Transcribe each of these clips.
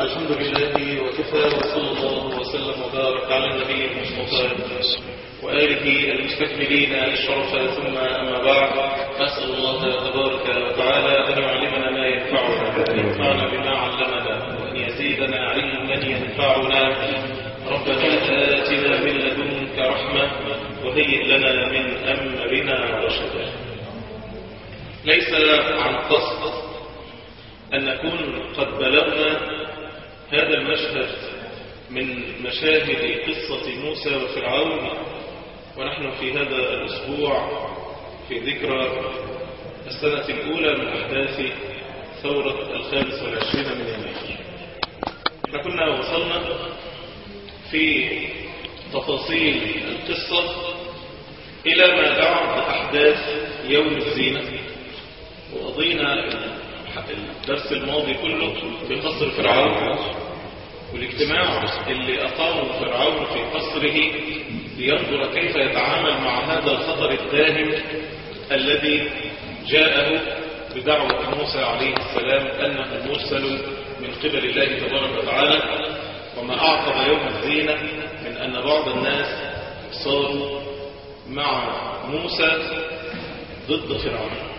الحمد لله وكفى وصلى الله وسلم وبارك على النبي المصطفى وآله المستكملين الشرف ثم أما بعد أسأل الله تبارك وتعالى أن يعلمنا ما ينفعنا وأن ينفعنا بما علمنا وأن يزيدنا علما ينفعنا ربنا آتنا من لدنك رحمة وهيئ لنا من أمرنا رشدا ليس عن قصد أن نكون قد بلغنا هذا المشهد من مشاهد قصة موسى وفرعون ونحن في هذا الأسبوع في ذكرى السنة الأولى من أحداث ثورة الخامس والعشرين من يناير احنا كنا وصلنا في تفاصيل القصة إلى ما بعد أحداث يوم الزينة وقضينا الدرس الماضي كله في قصر فرعون والاجتماع اللي أقامه فرعون في قصره لينظر كيف يتعامل مع هذا الخطر الداهم الذي جاءه بدعوة موسى عليه السلام أنه مرسل من قبل الله تبارك وتعالى وما أعقب يوم الزينة من أن بعض الناس صاروا مع موسى ضد فرعون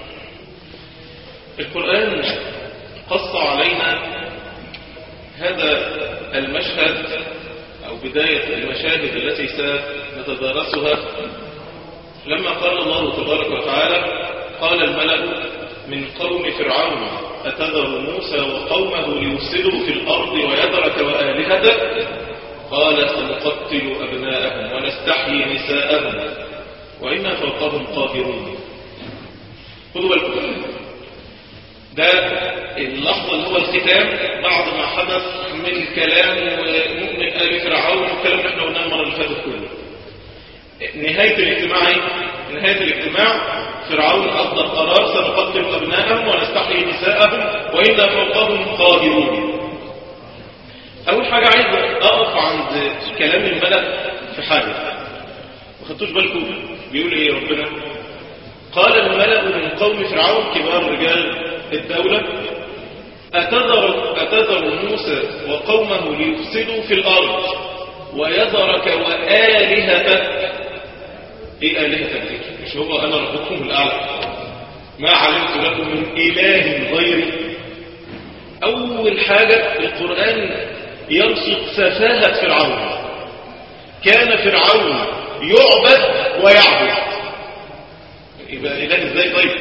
القرآن قص علينا هذا المشهد أو بداية المشاهد التي سنتدارسها لما قال الله تبارك وتعالى قال الملأ من قوم فرعون أتذر موسى وقومه ليفسدوا في الأرض ويذرك وآلهتك قال سنقتل أبناءهم ونستحيي نساءهم وإنا فوقهم قاهرون خذوا بالكم ده اللحظة اللي هو الختام بعد ما حدث من كلام مؤمن آل فرعون والكلام اللي احنا قلناه المرة اللي فاتت كله نهاية الاجتماع ايه؟ نهاية الاجتماع فرعون أصدر قرار سنقتل أبناءهم ونستحيي نساءهم وإنا فوقهم قادرون أول حاجة عايز أقف عند كلام الملأ في حاجة ما خدتوش بالكم بيقول ايه ربنا قال الملأ من قوم فرعون كبار رجال الدولة أتذر, أتذر موسى وقومه ليفسدوا في الأرض ويذرك وآلهتك إيه آلهتك دي مش هو أنا ربكم الأعلى ما علمت لكم من إله غيري أول حاجة القرآن يرصد سفاهة فرعون كان فرعون يعبد ويعبد يبقى إله إزاي طيب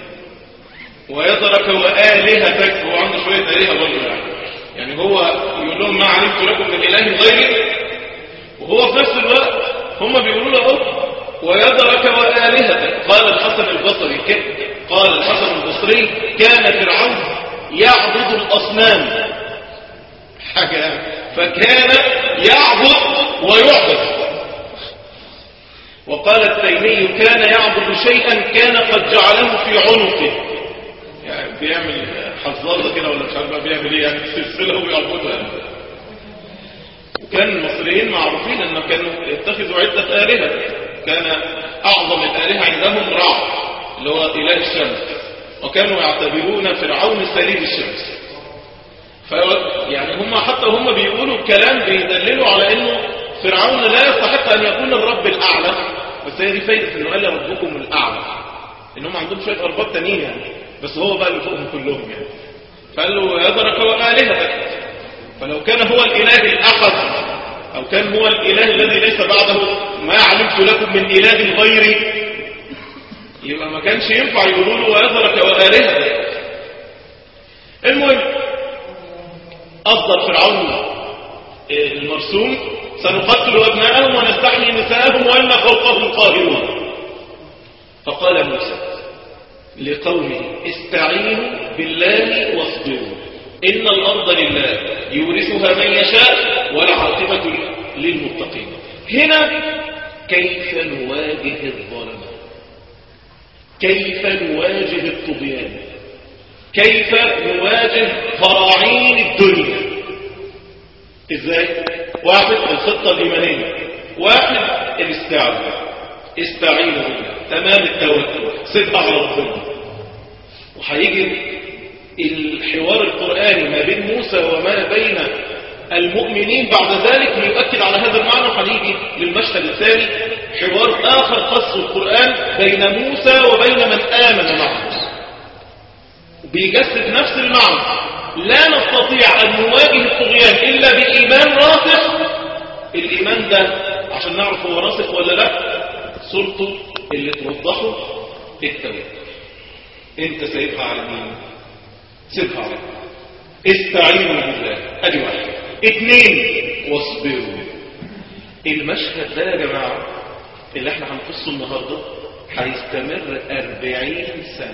ويذرك وآلهتك هو عنده شوية آلهة برضه يعني يعني هو يقول لهم ما علمت لكم من إله غيري وهو في نفس الوقت هم بيقولوا له أهو ويذرك وآلهتك قال الحسن البصري قال الحسن البصري كان فرعون يعبد الأصنام حاجة فكان يعبد ويعبد وقال التيمي كان يعبد شيئا كان قد جعله في عنقه يعني بيعمل حظاظه كده ولا مش عارف بيعمل ايه يعني سلسله ويعبدها وكان المصريين معروفين انه كانوا يتخذوا عده الهه كان اعظم الالهه عندهم رع اللي هو اله الشمس وكانوا يعتبرون فرعون سليم الشمس ف يعني هم حتى هم بيقولوا الكلام بيدللوا على انه فرعون لا يستحق ان يكون الرب الاعلى بس هي دي فايده انه قال ربكم الاعلى انهم عندهم شويه ارباب تانيين يعني بس هو بقى اللي فوقهم كلهم يعني فقال له يذرك وآلهتك فلو كان هو الإله الأحد أو كان هو الإله الذي ليس بعده ما علمت لكم من إله غيري يبقى ما كانش ينفع يقولوا له ويذرك وآلهتك المهم أصدر فرعون المرسوم سنقتل أبناءهم ونستحيي نساءهم وإن فوقهم قاهرون فقال موسى لقومه استعينوا بالله واصبروا إن الأرض لله يورثها من يشاء والعاقبة للمتقين هنا كيف نواجه الظلم كيف نواجه الطغيان كيف نواجه فراعين الدنيا ازاي واحد الخطة الإيمانية واحد الاستعانة استعينوا بالله تمام التوكل ثقة على ربنا وهيجي الحوار القرآني ما بين موسى وما بين المؤمنين بعد ذلك ليؤكد على هذا المعنى وهنيجي للمشهد الثاني حوار آخر قص القرآن بين موسى وبين من آمن معه بيجسد نفس المعنى لا نستطيع أن نواجه الطغيان إلا بإيمان راسخ الإيمان ده عشان نعرف هو راسخ ولا لا صورته اللي توضحه التوحيد انت سايبها على مين سيبها على مين استعينوا بالله ادي واحد اثنين واصبروا المشهد ده يا جماعة اللي احنا هنقصه النهاردة هيستمر أربعين سنة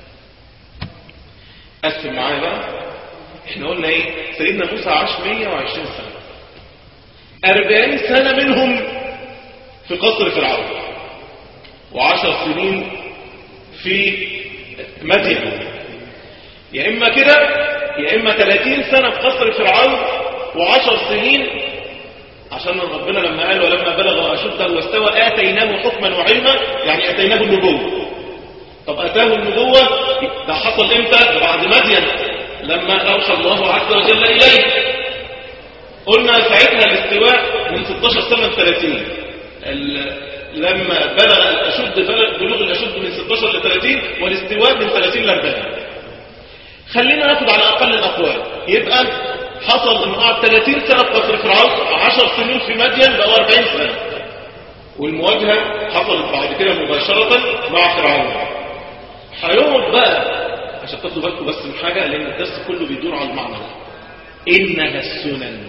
قسم معايا بقى احنا قلنا ايه سيدنا موسى عاش 120 سنة 40 سنة منهم في قصر فرعون وعشر سنين في مدين يا اما كده يا اما 30 سنة في قصر فرعون وعشر سنين عشان ربنا لما قال ولما بلغ أشده واستوى آتيناه حكما وعلما يعني آتيناه النبوة طب أتاه النبوة ده حصل امتى بعد مدين لما أوحى الله عز وجل إليه قلنا ساعتها الاستواء من 16 سنة ل 30 لما بلغ الأشد بلوغ الأشد من 16 ل 30 والاستواء من 30 ل 40 خلينا ناخد على أقل الأقوال يبقى حصل انه قعد 30 سنة في قصر فرعون 10 سنين في مدين بقوا 40 سنة والمواجهة حصلت بعد كده مباشرة مع فرعون هيقعد بقى عشان تاخدوا بالكم بس من حاجة لأن الدرس كله بيدور على المعنى ده إنها السنن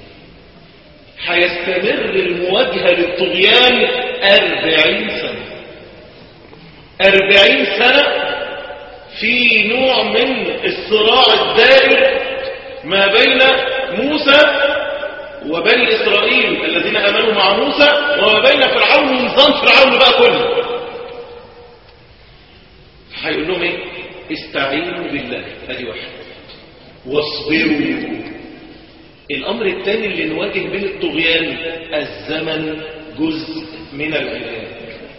هيستمر المواجهة للطغيان أربعين سنة أربعين سنة في نوع من الصراع الدائر ما بين موسى وبني إسرائيل الذين أمنوا مع موسى وما بين فرعون ونظام فرعون بقى كله هيقول لهم ايه استعينوا بالله ادي واحد واصبروا الامر الثاني اللي نواجه به الطغيان الزمن جزء من العلاج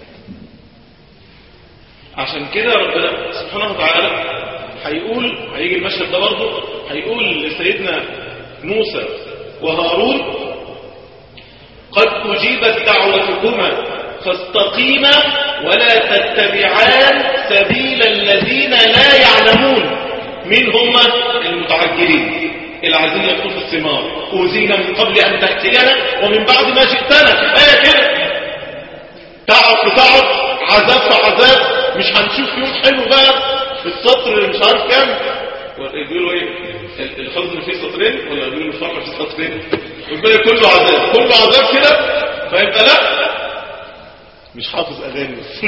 عشان كده ربنا سبحانه وتعالى هيقول هيجي المشهد ده برضه هيقول لسيدنا موسى وهارون قد أجيبت دعوتكما فاستقيما ولا تتبعان سبيل الذين لا يعلمون من هم المتعجلين العايزين يدخلوا في الثمار أوذينا من قبل أن تأتينا ومن بعد ما جئتنا آية كده تعب في تعب عذاب في عذاب مش هنشوف يوم حلو بقى في السطر مش عارف كام يقولوا ايه الحزن فيه سطرين ولا يقولوا الفرح فيه سطرين يبقى كله عذاب كله عذاب كده فيبقى لا مش حافظ اغاني بس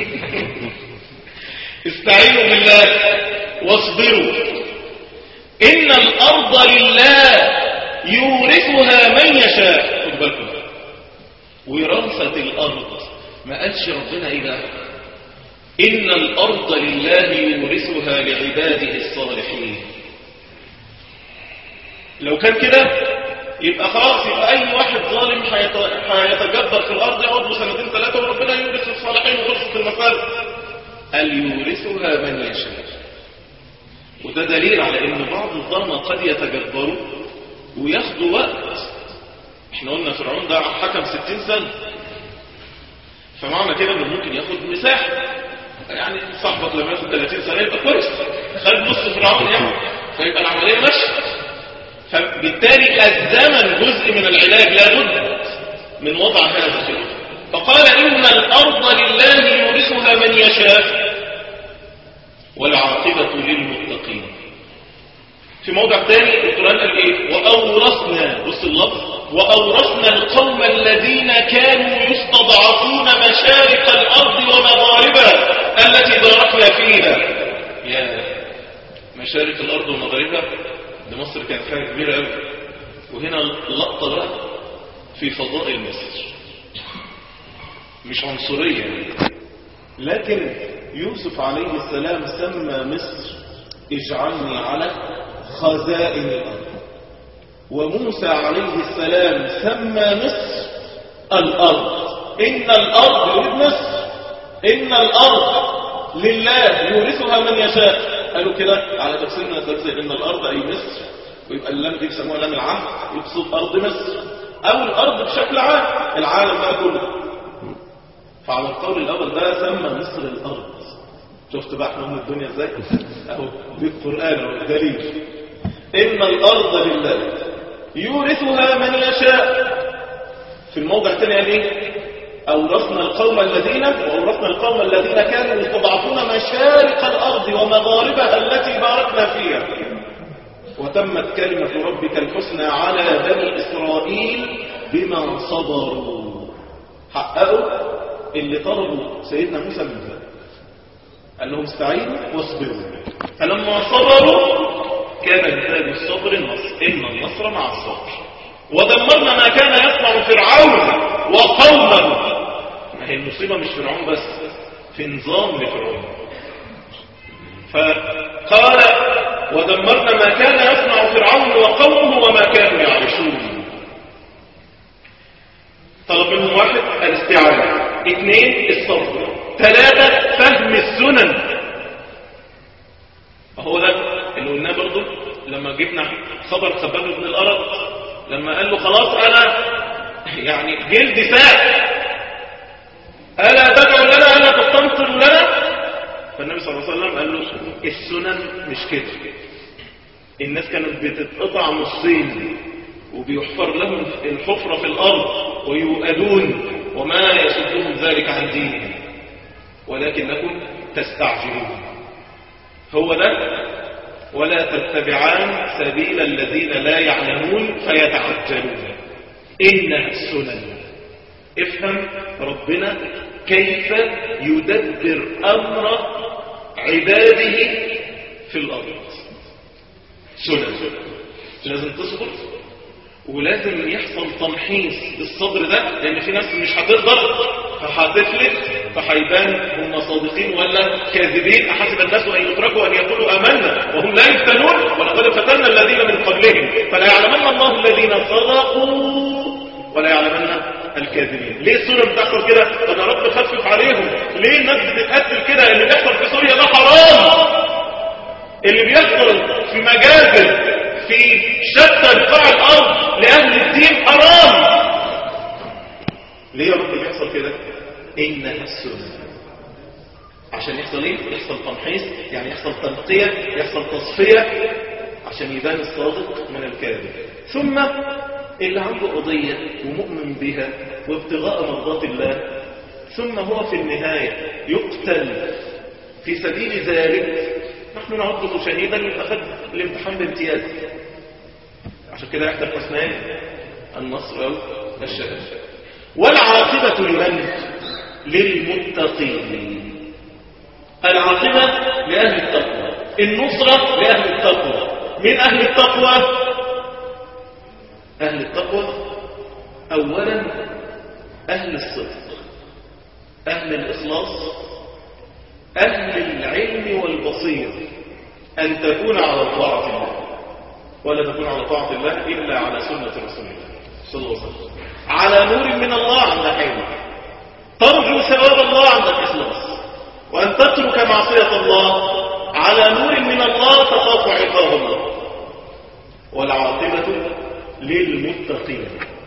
استعينوا بالله واصبروا ان الارض لله يورثها من يشاء خد بالكم وراثه الارض ما قالش ربنا ايه ده إن الأرض لله يورثها لعباده الصالحين لو كان كده يبقى خلاص يبقى أي واحد ظالم هيتجبر في الأرض يقعد له سنتين ثلاثة وربنا يورث الصالحين وخلصت المسألة قال يورثها من يشاء وده دليل على ان بعض الظلمة قد يتجبروا وياخدوا وقت احنا قلنا فرعون ده حكم ستين سنة فمعنى كده انه ممكن ياخد مساحة يعني صاحبك لما ياخد 30 سنة يبقى كويس خد نص فرعون يعني فيبقى العملية ماشية فبالتالي الزمن جزء من العلاج لابد من وضع هذا الشيء فقال إن الأرض لله يورثها من يشاء والعاقبة للمتقين في موضع ثاني القرآن قال إيه وأورثنا بص اللفظ وأورثنا القوم الذين كانوا يستضعفون مشارق الأرض ومغاربها التي باركنا فيها يا مشارق الأرض ومغاربها دي مصر كانت حاجة كبيرة قوي وهنا اللقطة بقى في فضائل مصر مش عنصرية لكن يوسف عليه السلام سمى مصر اجعلني على خزائن الأرض وموسى عليه السلام سمى مصر الأرض إن الأرض يريد مصر إن الأرض لله يورثها من يشاء قالوا كده على تفسير من التفسير ان الارض اي مصر ويبقى اللام دي بيسموها لام العهد يقصد ارض مصر او الارض بشكل عام العالم بقى كله فعلى القول الاول ده سمى مصر الارض شفت بقى احنا من الدنيا ازاي اهو دي القران والدليل ان الارض لله يورثها من يشاء في الموضع الثاني قال ايه أورثنا القوم الذين وأورثنا القوم الذين كانوا يستضعفون مشارق الأرض ومغاربها التي باركنا فيها وتمت كلمة ربك الحسنى على بني إسرائيل بما صبروا حققوا اللي طلبوا سيدنا موسى من ذلك قال لهم استعينوا واصبروا فلما صبروا كان مثال الصبر النصر إن النصر مع الصبر ودمرنا ما كان يصنع فرعون وقومه ما هي المصيبة مش فرعون بس في نظام لفرعون فقال ودمرنا ما كان يصنع فرعون وقومه وما كانوا يعرشون طلب منهم واحد الاستعانة اثنين الصبر ثلاثة فهم السنن هو ده اللي قلناه برضه لما جبنا خبر خباب بن الأرض لما قال له خلاص أنا يعني جلدي ساق ألا تدعو لنا ألا تستنصر لنا فالنبي صلى الله عليه وسلم قال له السنن مش كده الناس كانت بتتقطع نصين وبيحفر لهم الحفرة في الأرض ويؤدون وما يصدهم ذلك عن دينهم ولكنكم تستعجلون هو ده ولا تتبعان سبيل الذين لا يعلمون فيتعجلون إنها السنن افهم ربنا كيف يدبر أمر عباده في الأرض سنن لازم تصبر ولازم يحصل تمحيص بالصبر ده لأن في ناس مش هتقدر فهتفلت فهيبان هم صادقين ولا كاذبين أحسب الناس أن يتركوا أن يقولوا آمنا وهم لا يفتنون ولقد فتنا الذين من قبلهم فلا يعلمن الله الذين صدقوا ولا يعلمن الكاذبين ليه السنة بتحصل كده طب يا رب خفف عليهم ليه الناس بتتقتل كده اللي بيحصل في سوريا ده حرام اللي بيحصل في مجازر في شتى بقاع الارض لاهل الدين حرام ليه يا رب بيحصل كده انها السنة عشان يحصل ايه يحصل تمحيص يعني يحصل تنقية يحصل تصفية عشان يبان الصادق من الكاذب ثم اللي عنده قضية ومؤمن بها وابتغاء مرضات الله ثم هو في النهاية يقتل في سبيل ذلك نحن نعده شهيدا يبقى خد الامتحان بامتياز عشان كده يحتى الحسنين النصر أو الشهادة والعاقبة لمن؟ للمتقين العاقبة لأهل التقوى النصرة لأهل التقوى من أهل التقوى أهل التقوى أولا أهل الصدق أهل الإخلاص أهل العلم والبصير أن تكون على طاعة الله ولا تكون على طاعة الله إلا على سنة رسول الله صلى الله عليه وسلم على نور من الله عند حلم ترجو ثواب الله عند الإخلاص وأن تترك معصية الله على نور من الله تخاف عقاب الله والعاقبة للمتقين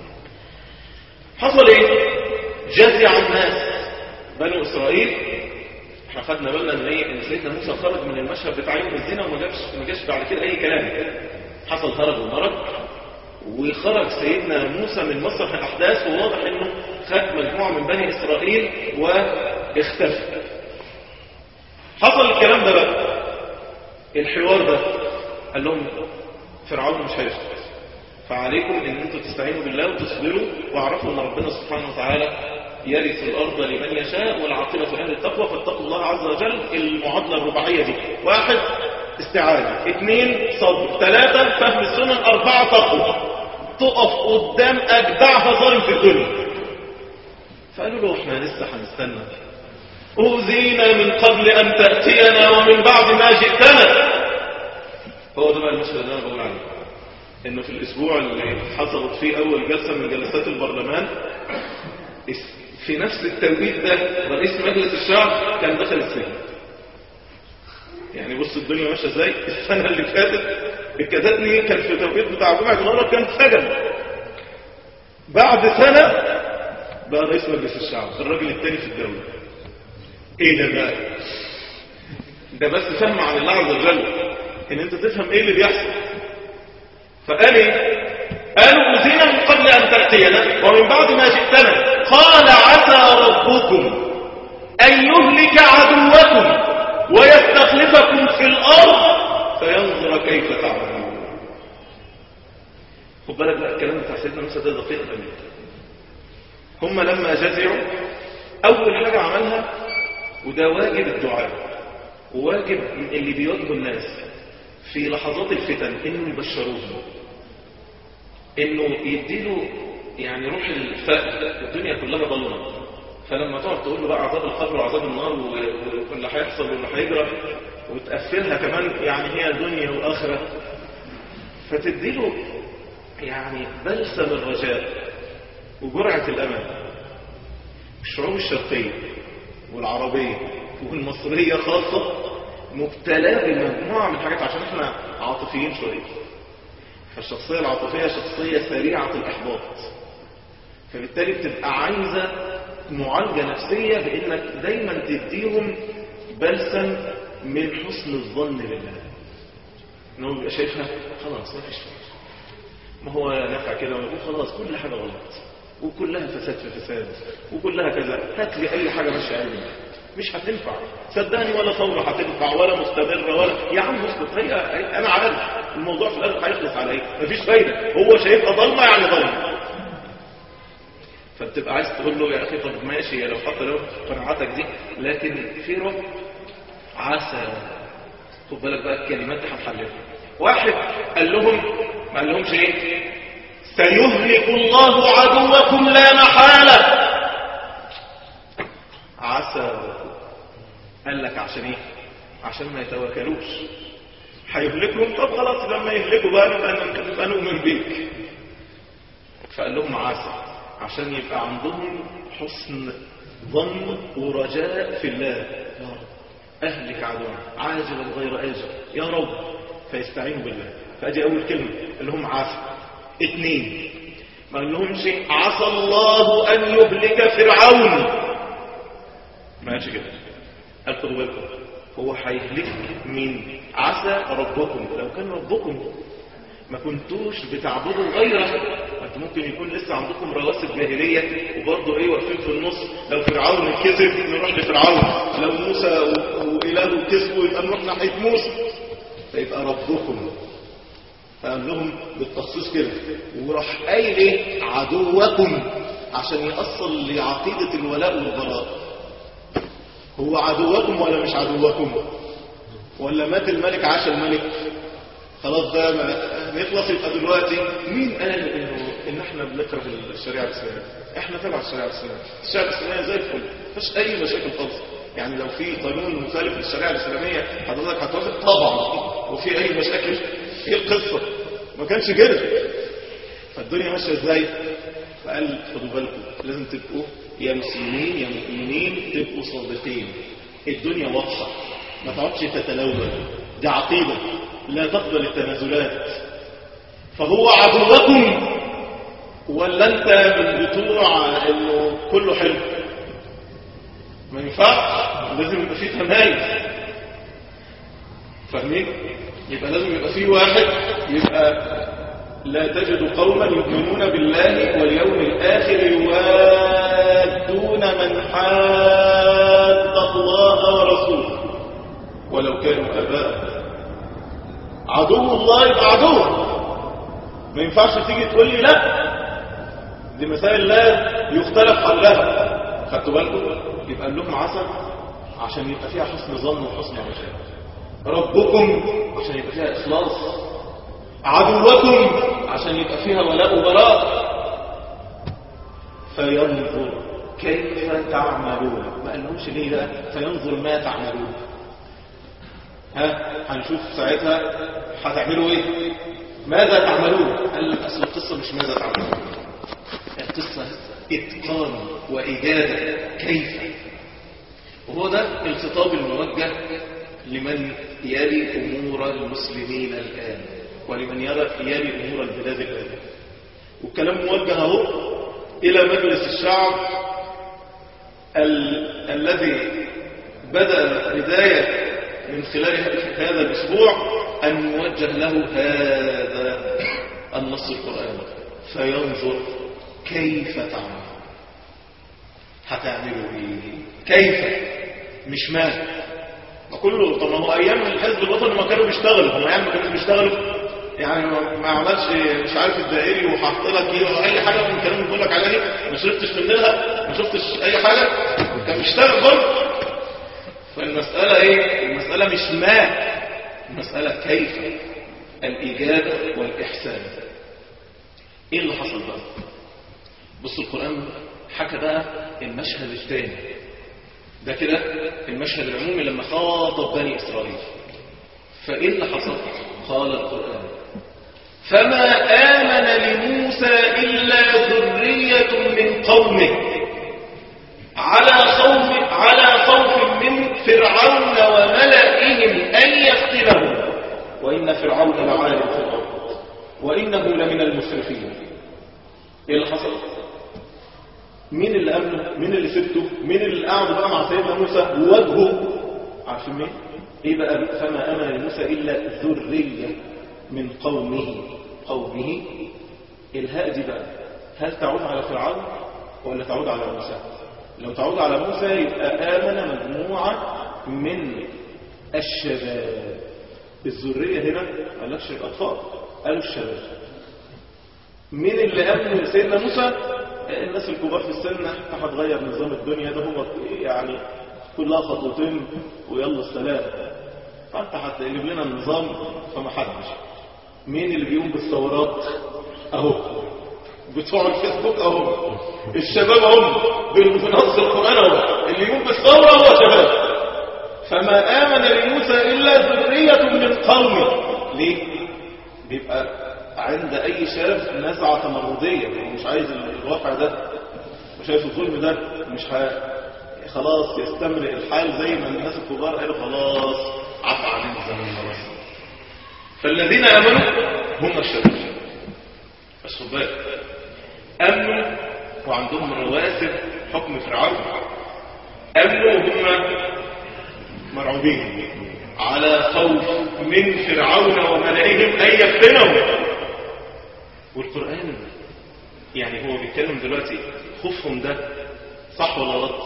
حصل ايه جزع الناس بنو اسرائيل احنا خدنا بالنا ان ايه ان سيدنا موسى خرج من المشهد بتاع يوم الزنا وما جابش ما جاش بعد كده اي كلام حصل هرج ومرج وخرج سيدنا موسى من مسرح الاحداث وواضح انه خد مجموعه من بني اسرائيل واختفى حصل الكلام ده بقى الحوار ده قال لهم فرعون مش هيسكت فعليكم ان انتم تستعينوا بالله وتصبروا واعرفوا ان ربنا سبحانه وتعالى يرث الارض لمن يشاء والعاقبه لاهل التقوى فاتقوا الله عز وجل المعادله الرباعيه دي واحد استعانه اثنين صبر ثلاثه فهم السنن اربعه تقوى تقف قدام اجدعها ظالم في الدنيا فقالوا له احنا لسه هنستنى اوذينا من قبل ان تاتينا ومن بعد ما جئتنا هو ده بقى المشهد اللي انا بقول عليه انه في الاسبوع اللي حصلت فيه اول جلسة من جلسات البرلمان في نفس التوقيت ده رئيس مجلس الشعب كان دخل السجن يعني يعني بص الدنيا ماشيه ازاي السنه اللي فاتت الكتاتني كان في توقيت بتاع جمعه الغرب كان سجن بعد سنه بقى رئيس مجلس الشعب الراجل الثاني في الدوله ايه ده بقى ده بس فهم عن الله عز وجل ان انت تفهم ايه اللي بيحصل فقال ايه قالوا أوذينا من قبل أن تأتينا ومن بعد ما جئتنا قال عسى ربكم أن يهلك عدوكم ويستخلفكم في الأرض فينظر كيف تعملون خد بالك بقى الكلام بتاع سيدنا موسى ده دقيق أمين هم لما جزعوا أول حاجة عملها وده واجب الدعاء وواجب اللي بيواجهوا الناس في لحظات الفتن إنه يبشروهم انه يديله يعني روح الفقر الدنيا كلها ضلمه فلما تقعد تقول له بقى عذاب القبر وعذاب النار واللي هيحصل واللي هيجرى وتقفلها كمان يعني هي دنيا واخره فتديله يعني بلسم الرجاء وجرعه الامل الشعوب الشرقيه والعربيه والمصريه خاصه مبتلاه بمجموعه من الحاجات عشان احنا عاطفيين شويه فالشخصية العاطفية شخصية سريعة الإحباط فبالتالي بتبقى عايزة معالجة نفسية بإنك دايما تديهم بلسم من حسن الظن بالله إنه بيبقى شايفها خلاص ما فيش فرق ما هو نافع كده ونقول خلاص كل حاجة غلط وكلها فساد في فساد وكلها كذا هات لي أي حاجة ماشية علمي مش هتنفع صدقني ولا ثورة هتنفع ولا مستمرة ولا يا عم اسكت هي انا عارف الموضوع في الاخر هيخلص على ايه مفيش فايدة هو شايفها ضلمة يعني ضلمة فبتبقى عايز تقول له يا اخي طب ماشي لو حط له قناعاتك دي لكن في رب عسى خد بالك بقى الكلمات دي هتحللها واحد قال لهم ما قال لهمش ايه سيهلك الله عدوكم لا محاله عسى قال لك عشان ايه عشان ما يتوكلوش هيهلكهم طب خلاص لما يهلكوا بقى نبقى نبقى نؤمن بيك فقال لهم عسى عشان يبقى عندهم حسن ظن ورجاء في الله يا رب اهلك عدونا عاجلا غير اجل يا رب فيستعينوا بالله فادي اول كلمه اللي هم عسى اثنين ما قال لهمش عسى الله ان يهلك فرعون ماشي كده قال خدوا بالكم هو هيهلك مين عسى ربكم لو كان ربكم ما كنتوش بتعبدوا غيره انتوا ممكن يكون لسه عندكم رواسب جاهليه وبرضه ايه واقفين في النص لو فرعون كذب نروح لفرعون لو موسى واله كذبوا يبقى نروح ناحيه موسى فيبقى ربكم فقال لهم بالتخصيص كده وراح قايل ايه عدوكم عشان يأصل لعقيده الولاء والبراء هو عدوكم ولا مش عدوكم ولا مات الملك عاش الملك خلاص ده ما نخلص يبقى دلوقتي مين قال انه ان احنا بنكره الشريعه الاسلاميه احنا تبع الشريعه الاسلاميه الشريعه الاسلاميه زي الفل مفيش اي مشاكل خالص يعني لو في قانون مخالف للشريعه الاسلاميه حضرتك هتوافق طبعا وفي اي مشاكل ايه القصه ما كانش كده فالدنيا ماشيه ازاي فقال خدوا بالكم لازم تبقوا يا مسلمين يا مؤمنين تبقوا صادقين الدنيا واضحه ما تقعدش تتلون دي عقيده لا تقبل التنازلات فهو عدوكم ولا انت من بتوع انه كله حلو ما ينفعش لازم يبقى فيه تمايز فاهمين يبقى لازم يبقى فيه واحد يبقى لا تجد قوما يؤمنون بالله واليوم الآخر يوادون من حاد الله ورسوله ولو كانوا آباء عدو الله يبقى عدو ما ينفعش تيجي تقول لي لا دي مسائل لا يختلف حلها خدتوا بالكم يبقى لهم عسل عشان يبقى فيها حسن ظن وحسن رجاء ربكم عشان يبقى فيها إخلاص عدوكم عشان يبقى فيها ولاء وبراء فينظر كيف تعملون ما قالهمش ليه بقى فينظر ما تعملون ها هنشوف ساعتها هتعملوا ايه ماذا تعملون قال اصل القصه مش ماذا تعملون القصه اتقان واجاده كيف وهو ده الخطاب الموجه لمن يلي أمور المسلمين الآن ولمن يرى يلي أمور البلاد الآن والكلام موجه اهو إلى مجلس الشعب ال... الذي بدأ بداية من خلال هذا الأسبوع أن يوجه له هذا النص القرآني فينظر كيف تعمل هتعملوا ايه كيف مش ما ما كله طب ما هو ايام الحزب الوطني ما كانوا بيشتغلوا هم ايام ما كانوا بيشتغلوا يعني ما عملش مش عارف الدائري وحط لك ايه ولا اي حاجه من الكلام اللي بقول لك عليها دي ما شربتش منها ما شفتش اي حاجه كان بيشتغل برضه فالمساله ايه المساله مش ما المساله كيف الاجابه والاحسان ايه اللي حصل بقى بص القران حكى بقى المشهد الثاني ده كده المشهد العمومي لما خاطب بني إسرائيل فإيه اللي حصل قال القرآن فما آمن لموسى إلا ذرية من قومه على خوف على خوف من فرعون وملئهم أن يفتنهم وإن فرعون لعالم في الأرض وإنه لمن المسرفين إيه اللي حصل مين اللي أمنه مين اللي سبته مين اللي قعد بقى مع سيدنا موسى ووجهه عارفين مين ايه بقى فما أمن لموسى إلا ذرية من قومه قومه الهاء دي بقى هل تعود على فرعون ولا تعود على موسى لو تعود على موسى يبقى آمن مجموعة من الشباب الذرية هنا ما قالكش الأطفال قالوا الشباب مين اللي أمن سيدنا موسى الناس الكبار في السن هتغير نظام الدنيا ده هو يعني كلها خطوتين ويلا السلام فانت هتقلب لنا النظام فما حدش مين اللي بيقوم بالثورات اهو بتوع الفيسبوك اهو الشباب هم بنص القران اهو اللي يقوم بالثوره هو شباب فما امن لموسى الا ذريه من قومه ليه بيبقى عند اي شاب نزعه تمرديه مش عايز الواقع ده وشايف الظلم ده مش ه... خلاص يستمر الحال زي ما الناس الكبار قالوا خلاص عفى علينا الزمن خلاص فالذين امنوا هم الشباب بس خد بالك امنوا وعندهم رواسب حكم فرعون امنوا وهم مرعوبين على خوف من فرعون وملئهم ان يفتنهم والقران يعني هو بيتكلم دلوقتي خوفهم ده صح ولا غلط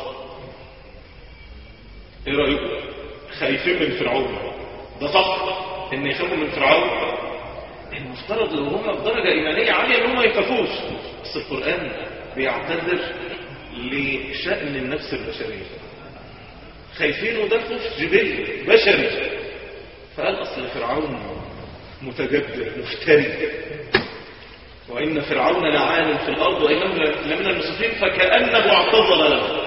ايه رايكم خايفين من فرعون ده صح ان يخافوا من فرعون المفترض لو هم بدرجه ايمانيه عاليه ان هم ما يخافوش بس القران بيعتذر لشان النفس البشريه خايفين وده خوف جبلي بشري فقال اصل فرعون متجبر مفتري وإن فرعون لعان في الأرض وإنه لمن المسرفين فكأنه اعتذر لهم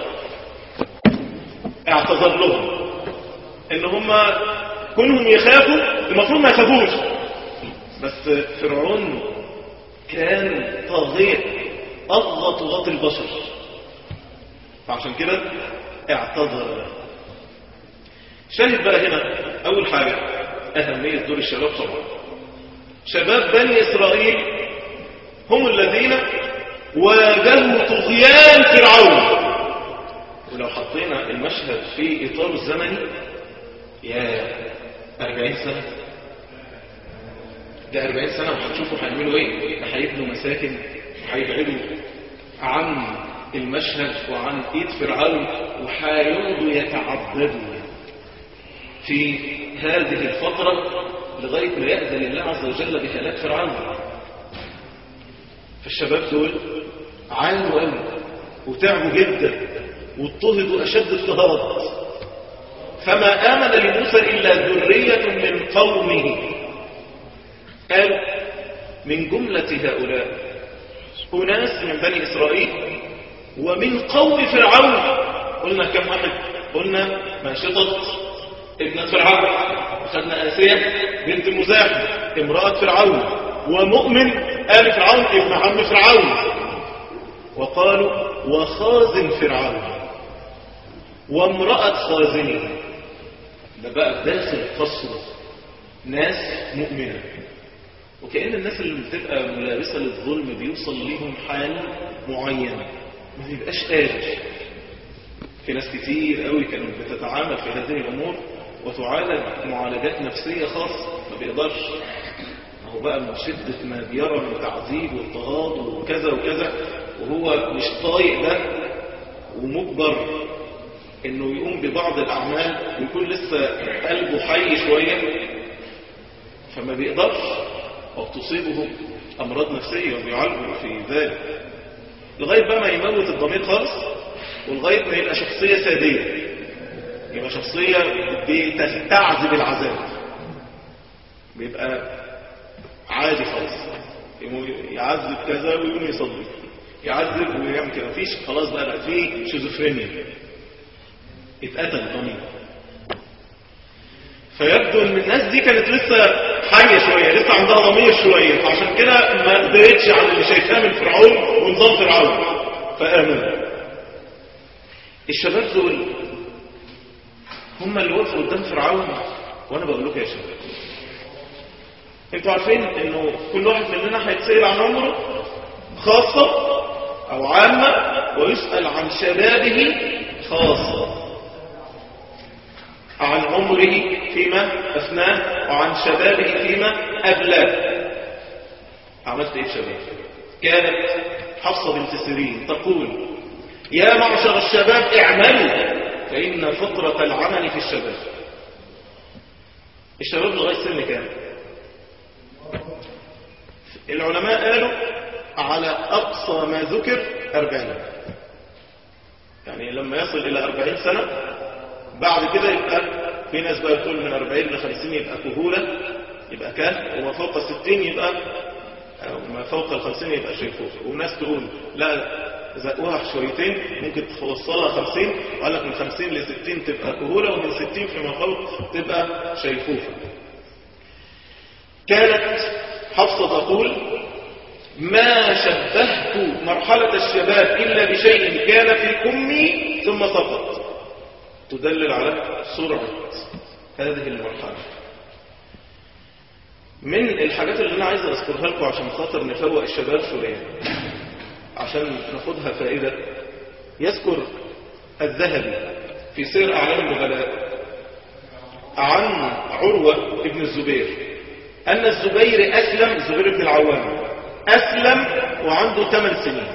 اعتذر لهم إن هم كونهم يخافوا المفروض ما يخافوش بس فرعون كان طاغية أضغط غط البشر فعشان كده اعتذر لهم شاهد بقى هنا أول حاجة أهمية دور الشباب طبعا شباب بني إسرائيل هم الذين واجهوا طغيان فرعون ولو حطينا المشهد في إطار الزمني يا أربعين سنة ده أربعين سنة وهتشوفوا هيعملوا إيه هيبنوا مساكن وهيبعدوا عن المشهد وعن إيد فرعون وهيقعدوا يتعبدوا في هذه الفترة لغاية ما يأذن الله عز وجل بهلاك فرعون فالشباب دول عانوا قوي وتعبوا جدا واضطهدوا أشد اضطهاد فما آمن لموسى إلا ذرية من قومه قال من جملة هؤلاء أناس من بني إسرائيل ومن قوم فرعون قلنا كم واحد قلنا ماشطة ابنة فرعون أخذنا آسية بنت مزاحم امرأة فرعون ومؤمن آل فرعون ابن عم فرعون وقالوا وخازن فرعون وامرأة خازنه ده بقى داخل قصر ناس مؤمنة وكأن الناس اللي بتبقى ملابسة للظلم بيوصل ليهم حال معين ما بيبقاش قادر في ناس كتير قوي كانت بتتعامل في هذه الأمور وتعالج معالجات نفسية خاصة ما بيقدرش هو بقى من شدة ما بيرى من تعذيب واضطهاد وكذا وكذا وهو مش طايق ده ومجبر انه يقوم ببعض الاعمال ويكون لسه قلبه حي شوية فما بيقدرش وبتصيبه امراض نفسية وبيعالجوا في ذلك لغاية بقى ما يموت الضمير خالص ولغاية ما يبقى شخصية سادية يبقى شخصية بتستعذب العذاب بيبقى عادي خالص يعذب كذا ويقوم يصلي يعذب ويعمل كده مفيش خلاص بقى بقى فيه شيزوفرينيا اتقتل الضمير فيبدو ان الناس دي كانت لسه حية شوية لسه عندها ضمير شوية فعشان كده ما قدرتش على اللي شايفاه من فرعون ونظام فرعون فآمنوا الشباب دول هم اللي وقفوا قدام فرعون وانا بقول لكم يا شباب انتوا عارفين انه كل واحد مننا هيتسأل عن عمره خاصة او عامة ويسأل عن شبابه خاصة عن عمره فيما أثناه وعن شبابه فيما أبلاه عملت إيه شباب كانت حفصة بنت سيرين تقول يا معشر الشباب اعملوا فإن فطرة العمل في الشباب الشباب لغاية سن كام العلماء قالوا على أقصى ما ذكر أربعين يعني لما يصل إلى أربعين سنة بعد كده يبقى في ناس بقى بتقول من 40 ل 50 يبقى كهولة يبقى كهل وما فوق ال 60 يبقى أو ما فوق ال 50 يبقى شيخوخة وناس تقول لا زقوها شويتين ممكن توصلها 50 وقال لك من 50 ل 60 تبقى كهولة ومن 60 فيما فوق تبقى شيخوخة كانت حفصة تقول ما شبهت مرحلة الشباب إلا بشيء كان في كمي ثم سقط تدلل على سرعة هذه المرحلة من الحاجات اللي أنا عايز أذكرها لكم عشان خاطر نفوق الشباب شوية عشان ناخدها فائدة يذكر الذهبي في سير أعلام النبلاء عن عروة ابن الزبير أن الزبير أسلم الزبير بن العوام أسلم وعنده 8 سنين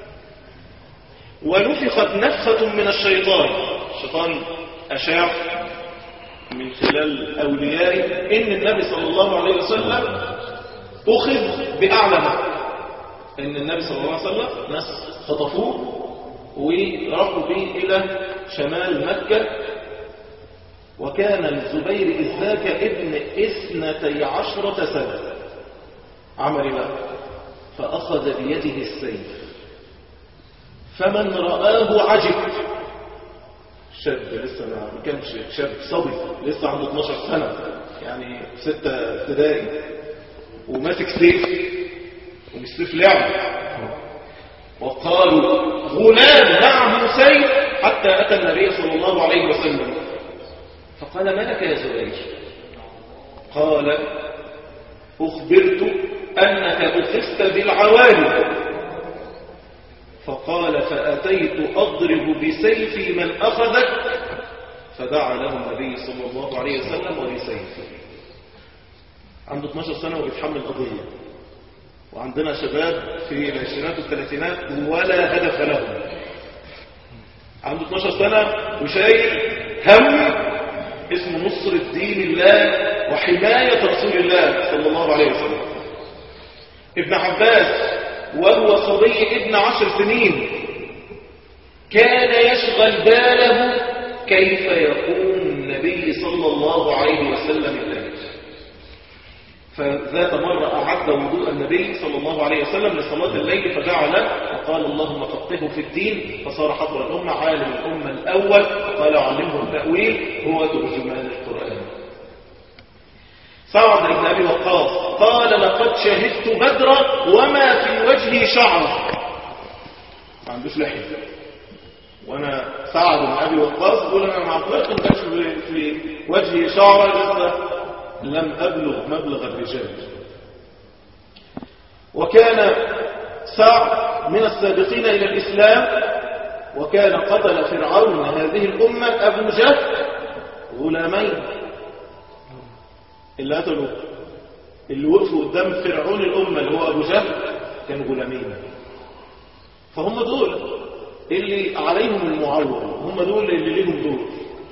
ونفخت نفخة من الشيطان الشيطان أشاع من خلال أوليائه إن النبي صلى الله عليه وسلم أخذ بأعلى مكة إن النبي صلى الله عليه وسلم ناس خطفوه ورفوا به إلى شمال مكة وكان الزبير إذ ذاك ابن اثنتي عشرة سنة عمل بقى فأخذ بيده السيف فمن رآه عجب شاب لسه ما كانش شاب صبي لسه عنده 12 سنة يعني ستة ابتدائي وماسك سيف ومش سيف لعب وقالوا غلام معه سيف حتى أتى النبي صلى الله عليه وسلم فقال ما لك يا زبير قال أخبرت أنك أخذت بالعوالي فقال فأتيت أضرب بسيفي من أخذك فدعا له النبي صلى الله عليه وسلم وبسيفه عنده 12 سنة وبيتحمل قضية وعندنا شباب في العشرينات والثلاثينات ولا هدف لهم عنده 12 سنة وشايل هم اسمه نصر الدين الله وحماية رسول الله صلى الله عليه وسلم ابن عباس وهو صبي ابن عشر سنين كان يشغل باله كيف يقوم النبي صلى الله عليه وسلم الليل فذات مرة أعد وضوء النبي صلى الله عليه وسلم لصلاة الليل فدعا له وقال اللهم فقهه في الدين فصار حضر الأمة عالم الأمة الأول قال علمه التأويل هو ترجمان القرآن سعد بن أبي وقاص قال لقد شهدت بدرا وما في وجهي شعر ما عندوش لحية وانا سعد بن ابي وقاص بيقول انا مع طلقت ما كانش في في وجهي شعره لسه لم ابلغ مبلغ الرجال وكان سعد من السابقين الى الاسلام وكان قتل فرعون هذه الامه ابو جهل غلامين اللي قتلوا اللي وقفوا قدام فرعون الامه اللي هو ابو جهل كانوا غلامين فهم دول اللي عليهم المعول هم دول اللي ليهم دور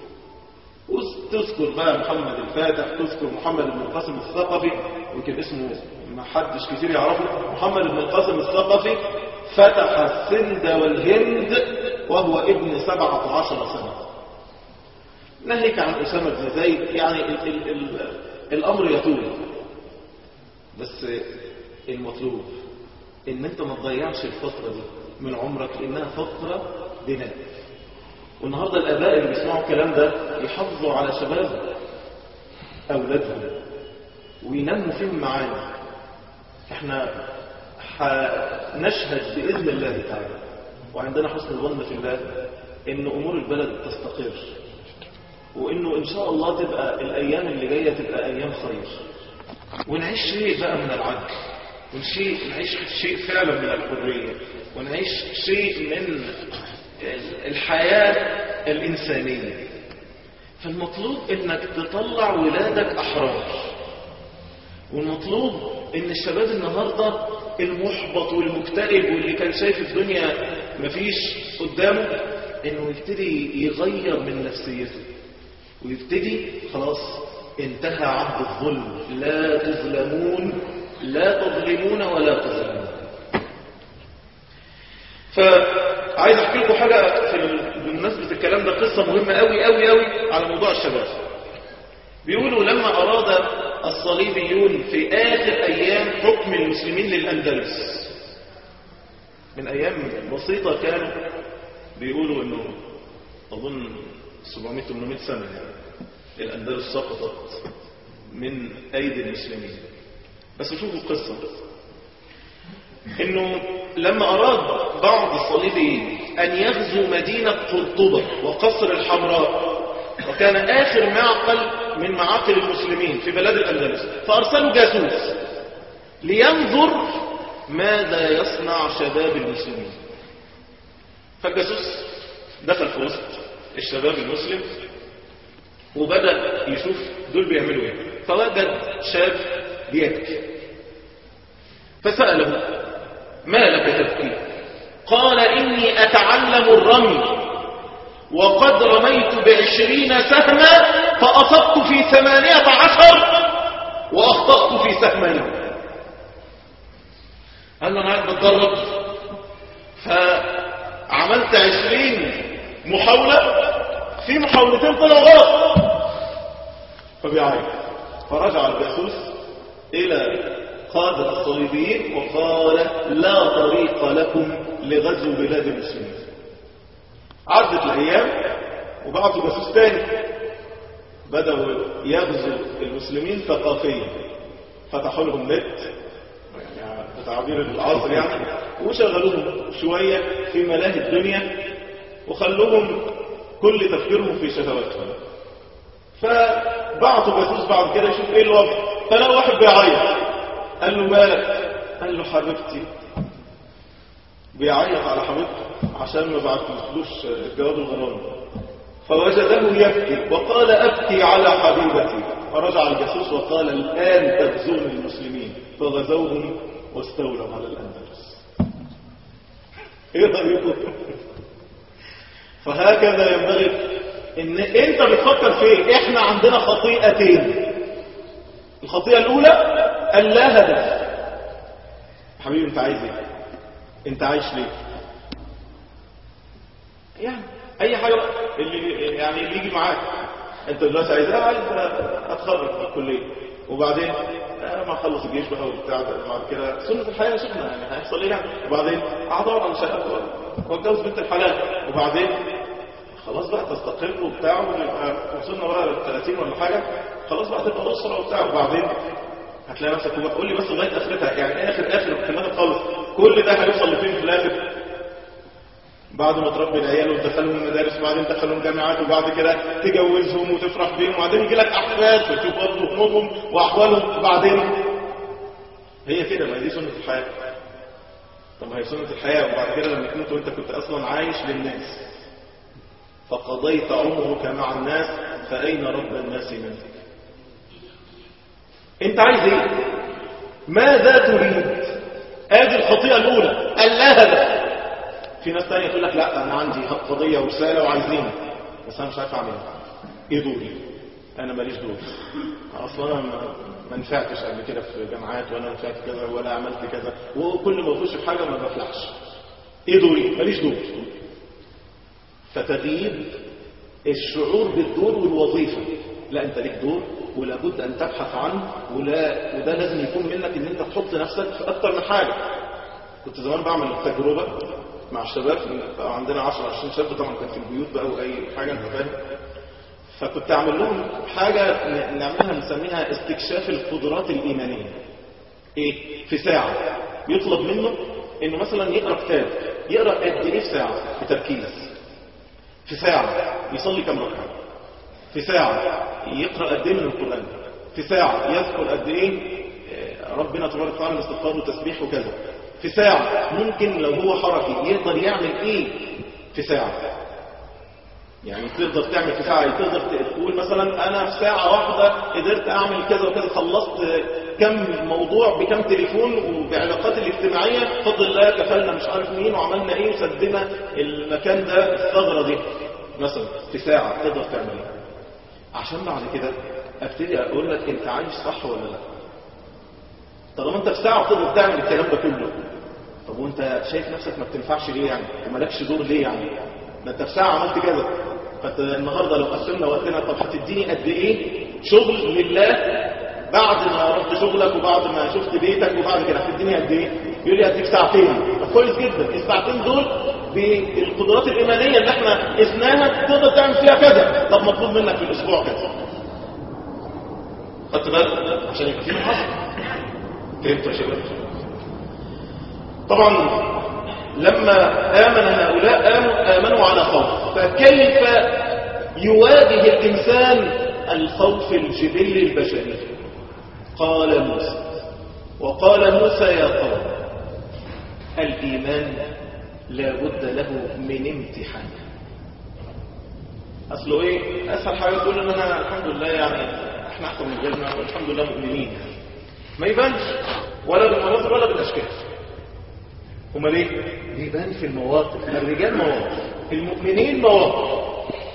تذكر بقى محمد الفاتح تذكر محمد بن القاسم الثقفي يمكن اسمه ما حدش كتير يعرفه محمد بن القاسم الثقفي فتح السند والهند وهو ابن سبعة عشر سنة ناهيك عن أسامة بن زيد يعني ال ال ال الأمر يطول بس المطلوب ان انت ما تضيعش الفترة دي من عمرك لانها فترة بناء والنهاردة الاباء اللي بيسمعوا الكلام ده يحافظوا على شباب اولادهم وينموا فيهم معانا احنا نشهد باذن الله تعالى وعندنا حسن الظن في الله ان امور البلد تستقر وانه ان شاء الله تبقى الايام اللي جايه تبقى ايام خير ونعيش شيء بقى من العدل ونشيء نعيش شيء فعلا من الحرية ونعيش شيء من الحياة الإنسانية فالمطلوب انك تطلع ولادك أحرار والمطلوب ان الشباب النهاردة المحبط والمكتئب واللي كان شايف الدنيا مفيش قدامه انه يبتدي يغير من نفسيته ويبتدي خلاص انتهى عهد الظلم لا تظلمون لا تظلمون ولا تظلمون فعايز احكي لكم حاجه في بمناسبه الكلام ده قصه مهمه قوي قوي قوي على موضوع الشباب بيقولوا لما اراد الصليبيون في اخر ايام حكم المسلمين للاندلس من ايام بسيطه كانوا بيقولوا انه اظن 700 800 سنه يعني الاندلس سقطت من ايدي المسلمين بس شوفوا القصة انه لما اراد بعض الصليبيين ان يغزو مدينة قرطبة وقصر الحمراء وكان اخر معقل من معاقل المسلمين في بلاد الاندلس فارسلوا جاسوس لينظر ماذا يصنع شباب المسلمين فالجاسوس دخل في وسط الشباب المسلم وبدأ يشوف دول بيعملوا ايه فوجد شاب بيبكي فسأله ما لك تبكي قال إني أتعلم الرمي وقد رميت بعشرين سهما فأصبت في ثمانية عشر وأخطأت في سهمين قال أنا قاعد بتدرب فعملت عشرين محاولة في محاولتين طلعوا غلط فبيعيط فرجع الجاسوس إلى قادة الصليبيين وقال لا طريق لكم لغزو بلاد المسلمين عدت الأيام وبعثوا جاسوس تاني بدأوا يغزوا المسلمين ثقافيا فتحوا لهم نت يعني بتعبير العصر يعني وشغلوهم شوية في ملاهي الدنيا وخلوهم كل تفكيرهم في شهواتهم فبعثوا جاسوس بعد كده يشوف ايه الوضع فلقى واحد بيعيط قال له مالك قال له حبيبتي بيعيط على حبيبته عشان ما بعتلوش الجواب الغرامي فوجده يبكي وقال ابكي على حبيبتي فرجع الجاسوس وقال الان تغزون المسلمين فغزوهم واستولوا على الاندلس ايه رايكم فهكذا ينبغي ان انت بتفكر في ايه احنا عندنا خطيئتين الخطيئة الاولى اللا هدف حبيبي انت عايز ايه انت عايش ليه يعني اي حاجة بقى اللي يعني اللي يجي معاك انت دلوقتي عايز ايه عايز اتخرج في الكلية وبعدين آه ما اخلص الجيش بقى وبتاع بعد كده سنة الحياة سنة يعني هيحصل ايه يعني وبعدين اعضر على شقة واتجوز بنت الحلال وبعدين خلاص بقى تستقر وبتاع ويبقى وصلنا بقى لل 30 ولا حاجة خلاص بقى تبقى أسرة وبتاع وبعدين هتلاقي نفسك هو قول لي بس لغاية آخرتها يعني آخر آخر في الآخر خالص كل ده هيوصل لفين في الآخر بعد ما تربي العيال وتدخلهم المدارس وبعدين تدخلهم جامعات وبعد كده تجوزهم وتفرح بيهم وبعدين يجي لك احفاد وتشوف برضه همومهم واحوالهم وبعدين هي كده ما هي دي سنه الحياه طب ما هي سنه الحياه وبعد كده لما تموت وانت كنت اصلا عايش للناس فقضيت عمرك مع الناس فاين رب الناس منك انت عايز ايه ماذا تريد ادي الخطيئه الاولى قال لها ده في ناس تانية تقول لك لا انا عندي قضيه ورساله وعايزينها بس انا مش عارف اعملها ايه دوري انا ماليش دور اصلا انا ما- ما نفعتش قبل كده في جامعات ولا نفعت كذا ولا عملت كذا وكل ما بخش في حاجه ما بفلحش ايه دوري ماليش دور فتغييب الشعور بالدور والوظيفه لا انت ليك دور ولابد ان تبحث عنه ولا وده لازم يكون منك ان انت تحط نفسك في اكتر من حاجه كنت زمان بعمل تجربة مع الشباب بقى عندنا 10 20 شاب طبعا كان في البيوت بقى واي حاجة انت فاهم فكنت اعمل لهم حاجة ن- نعملها نسميها استكشاف القدرات الإيمانية ايه في ساعة يطلب منه انه مثلا يقرأ كتاب يقرأ قد ايه في ساعة بتركيز في ساعة يصلي كم ركعة في ساعة يقرأ قد ايه من القرآن في ساعة يذكر قد ايه آه، ربنا تبارك وتعالى باستغفار وتسبيح وكذا في ساعة ممكن لو هو حركي يقدر يعمل ايه في ساعة يعني تقدر تعمل في ساعة تقدر تقول مثلا انا في ساعة واحدة قدرت اعمل كذا وكذا خلصت آه، كم موضوع بكم تليفون وبعلاقات الاجتماعية بفضل الله كفلنا مش عارف مين وعملنا ايه وسدنا المكان ده الثغرة دي مثلا في ساعة تقدر تعمل ايه عشان بعد كده ابتدي اقول لك انت عايش صح ولا لا طالما انت في ساعه تقدر تعمل الكلام ده كله طب وانت شايف نفسك ما بتنفعش ليه يعني ومالكش دور ليه يعني ما انت في ساعه عملت كذا فانت النهارده لو قسمنا وقتنا طب هتديني قد ايه شغل لله بعد ما رحت شغلك وبعد ما شفت بيتك وبعد كده هتديني قد ايه يقول لي هديك ساعتين طب كويس جدا الساعتين دول بالقدرات الايمانيه اللي احنا قسناها تقدر تعمل فيها كذا طب مطلوب منك في الاسبوع كذا خدت بالك عشان يبقى في محاسبه فهمتوا يا شباب طبعا لما آمن هؤلاء آمنوا, آمنوا على خوف فكيف يواجه الإنسان الخوف الجبلي البشري قال موسى وقال موسى يا قوم الإيمان لا بد له من امتحان أصله إيه أسهل حاجة تقول إن أنا الحمد لله يعني إحنا أحسن من غيرنا والحمد لله مؤمنين يعني ما يبانش ولا بالمناظر ولا بالاشكال امال ايه بيبان في المواقف الرجال مواقف المؤمنين مواقف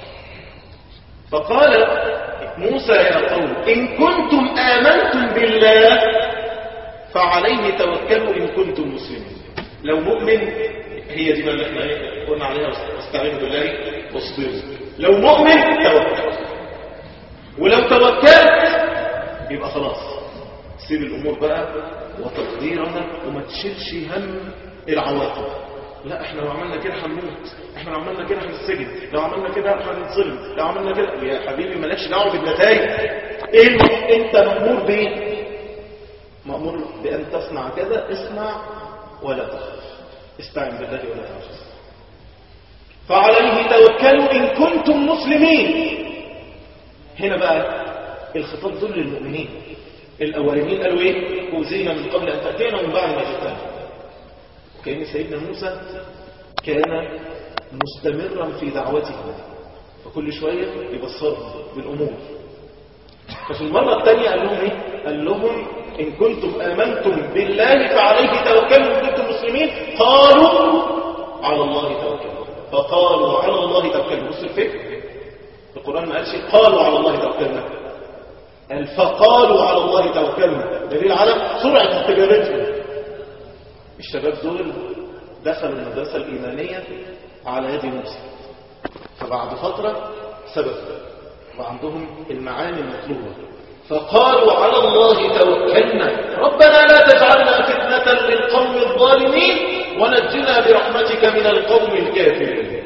فقال موسى يا قوم ان كنتم امنتم بالله فعليه توكلوا ان كنتم مسلمين لو مؤمن هي دي بقى اللي احنا إيه قلنا عليها واستعينوا بالله واصبروا لو مؤمن توكل ولو توكلت يبقى خلاص سيب الامور بقى وتقديرها وما تشيلش هم العواقب لا احنا لو عملنا كده هنموت احنا لو عملنا كده هنتسجن لو عملنا كده هنتصلب لو عملنا كده يا حبيبي مالكش دعوه بالنتائج ايه اللي انت مامور بايه مامور بان تصنع كذا اسمع ولا تخف استعن بالله ولا تعجز فعليه توكلوا ان كنتم مسلمين هنا بقى الخطاب دول للمؤمنين الأولين قالوا إيه أوزينا من قبل أن تأتينا ومن بعد ما جئتنا وكأن سيدنا موسى كان مستمرا في دعوته فكل شوية يبصرهم بالأمور ففي المرة الثانية قال لهم إيه قال لهم إن كنتم آمنتم بالله فعليه توكلوا إن كنتم مسلمين قالوا على الله توكلوا فقالوا على الله توكلوا بص الفكر القرآن ما قالش قالوا على الله توكلنا قال فقالوا على الله توكلنا دليل على سرعة استجابتهم الشباب دول دخلوا المدرسة الإيمانية على يد موسى فبعد فترة ثبتوا وعندهم المعاني المطلوبة فقالوا على الله توكلنا ربنا لا تجعلنا فتنة للقوم الظالمين ونجنا برحمتك من القوم الكافرين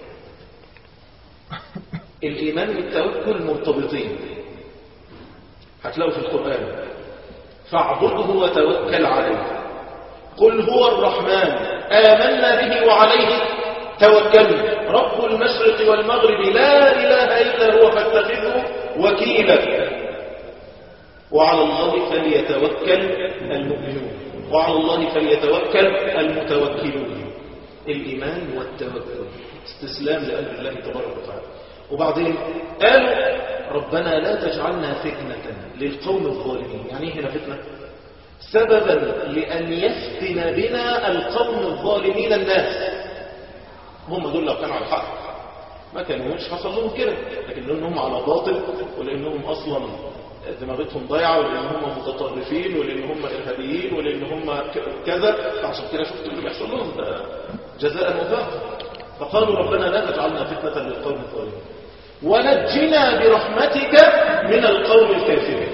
الإيمان والتوكل مرتبطين هتلاقوا في القرآن فاعبده وتوكل عليه قل هو الرحمن آمنا به وعليه توكلنا رب المشرق والمغرب لا إله إلا هو فاتخذه وكيلا وعلى الله فليتوكل المؤمنون وعلى الله فليتوكل المتوكلون الإيمان والتوكل استسلام لأمر الله تبارك وتعالى وبعدين قالوا ربنا لا تجعلنا فتنة للقوم الظالمين يعني هنا فتنة سببا لأن يفتن بنا القوم الظالمين الناس هم دول لو كانوا على الحق ما كانوا مش حصل لهم كده لكن لأنهم على باطل ولأنهم أصلا دماغتهم ضايعة ولأن هم متطرفين ولأن هم إرهابيين ولأن هم كذا فعشان كده شفتوا اللي بيحصل لهم ده جزاء وفاق فقالوا ربنا لا تجعلنا فتنة للقوم الظالمين ونجنا برحمتك من القوم الكافرين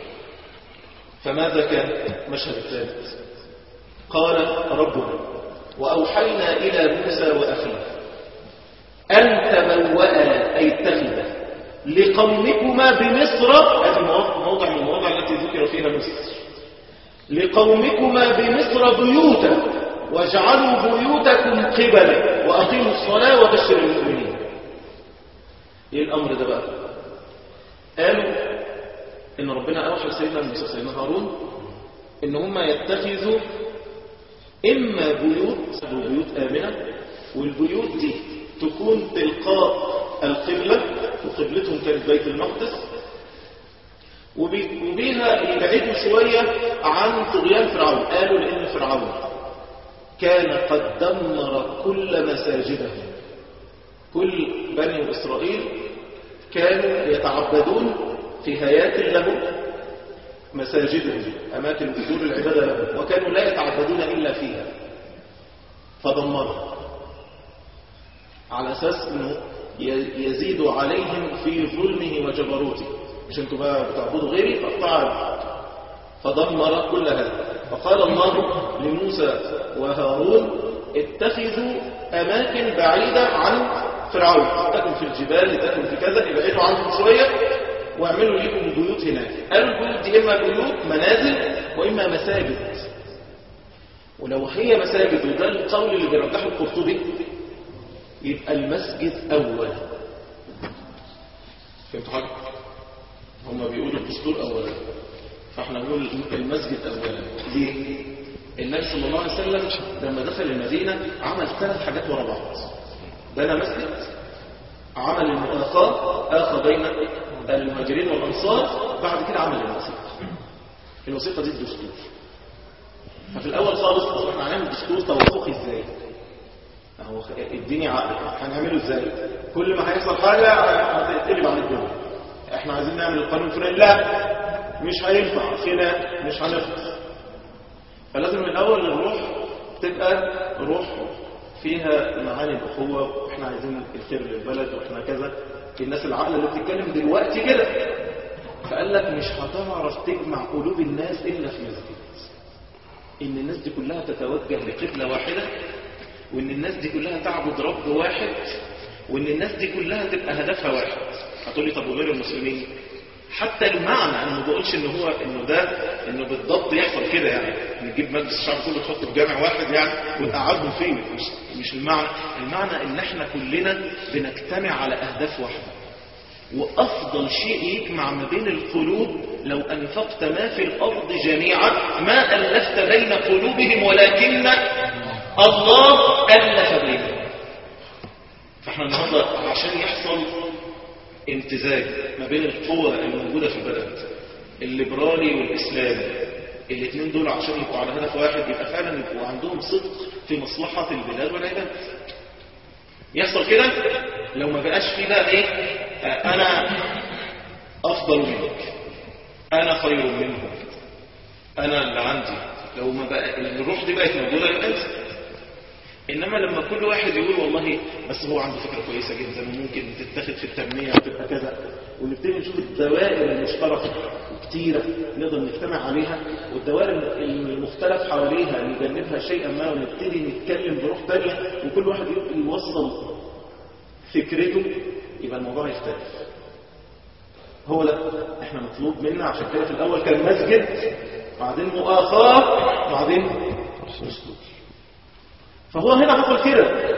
فماذا كان مشهد الثالث قال ربنا وأوحينا إلى موسى وأخيه أن تبوأ أي اتخذ لقومكما بمصر هذه موضع من المواضع التي ذكر فيها مصر لقومكما بمصر بيوتا واجعلوا بيوتكم قبلا وأقيموا الصلاة وبشر المؤمنين ايه الأمر ده بقى قالوا إن ربنا أوحى لسيدنا موسى سيدنا هارون إن هم يتخذوا إما بيوت بيوت آمنة والبيوت دي تكون تلقاء القبلة وقبلتهم كانت بيت المقدس وبيها يبعدوا شوية عن طغيان فرعون قالوا لأن فرعون كان قد دمر كل مساجدهم كل بني إسرائيل كانوا يتعبدون في هيات لهم مساجدهم أماكن حضور العبادة لهم وكانوا لا يتعبدون إلا فيها فدمرها على أساس أنه يزيد عليهم في ظلمه وجبروته مش انتوا بقى بتعبدوا غيري فاقطعوا فدمر كل هذا فقال الله لموسى وهارون اتخذوا أماكن بعيدة عن فرعون تكن في الجبال تكن في كذا ابعدوا عنهم شوية واعملوا لكم بيوت هناك قالوا البيوت دي إما بيوت منازل وإما مساجد ولو هي مساجد وده القول اللي بيرجحه القرطبي يبقى المسجد أول فهمتوا حاجة؟ هم بيقولوا الدستور أولا فاحنا نقول المسجد أولا ليه؟ النبي صلى الله عليه وسلم لما دخل المدينة عمل ثلاث حاجات ورا بعض بنى مسجد عمل المؤاخاة آخى بين المهاجرين والأنصار بعد كده عمل الوثيقة الوثيقة دي الدستور ففي الأول خالص احنا هنعمل دستور توافقي ازاي هو الدنيا عقل هنعمله ازاي كل ما هيحصل حاجة هتقلب عن الدنيا احنا عايزين نعمل القانون الفلاني لا مش هينفع خناق مش هنخلص فلازم من الأول الروح تبقى روح فيها معاني الأخوة واحنا عايزين الخير للبلد واحنا كذا الناس العقل اللي بتتكلم دلوقتي كده فقال لك مش هتعرف تجمع قلوب الناس إلا في مسجد إن الناس دي كلها تتوجه لقبلة واحدة وإن الناس دي كلها تعبد رب واحد وإن الناس دي كلها تبقى هدفها واحد هتقول لي طب وغير المسلمين حتى المعنى انا ما بقولش ان هو انه ده انه بالضبط يحصل كده يعني نجيب مجلس الشعب كله تحطه في جامع واحد يعني ونقعدهم فيه مش مش المعنى المعنى ان احنا كلنا بنجتمع على اهداف واحده وافضل شيء يجمع ما بين القلوب لو انفقت ما في الارض جميعا ما الفت بين قلوبهم ولكن الله الف بينهم فاحنا النهارده عشان يحصل امتزاج ما بين القوى الموجودة في البلد الليبرالي والإسلامي الاثنين دول عشان يبقوا على هدف واحد يبقى فعلا يبقوا عندهم صدق في مصلحة البلاد والعباد يحصل كده لو ما بقاش فيه بقى ايه آه انا افضل منك انا خير منهم انا اللي عندي لو ما بقى الروح دي بقت موجودة يبقى انت إنما لما كل واحد يقول والله بس هو عنده فكرة كويسة جدا وممكن تتخذ في التنمية وتبقى كذا ونبتدي نشوف الدوائر المشتركة كتيرة نقدر نجتمع عليها والدوائر المختلف حواليها نجنبها شيئا ما ونبتدي نتكلم بروح تانية وكل واحد يوصل فكرته يبقى الموضوع يختلف هو لا احنا مطلوب منا عشان كده في الأول كان مسجد بعدين مؤاخاة بعدين دستور فهو هنا حصل كده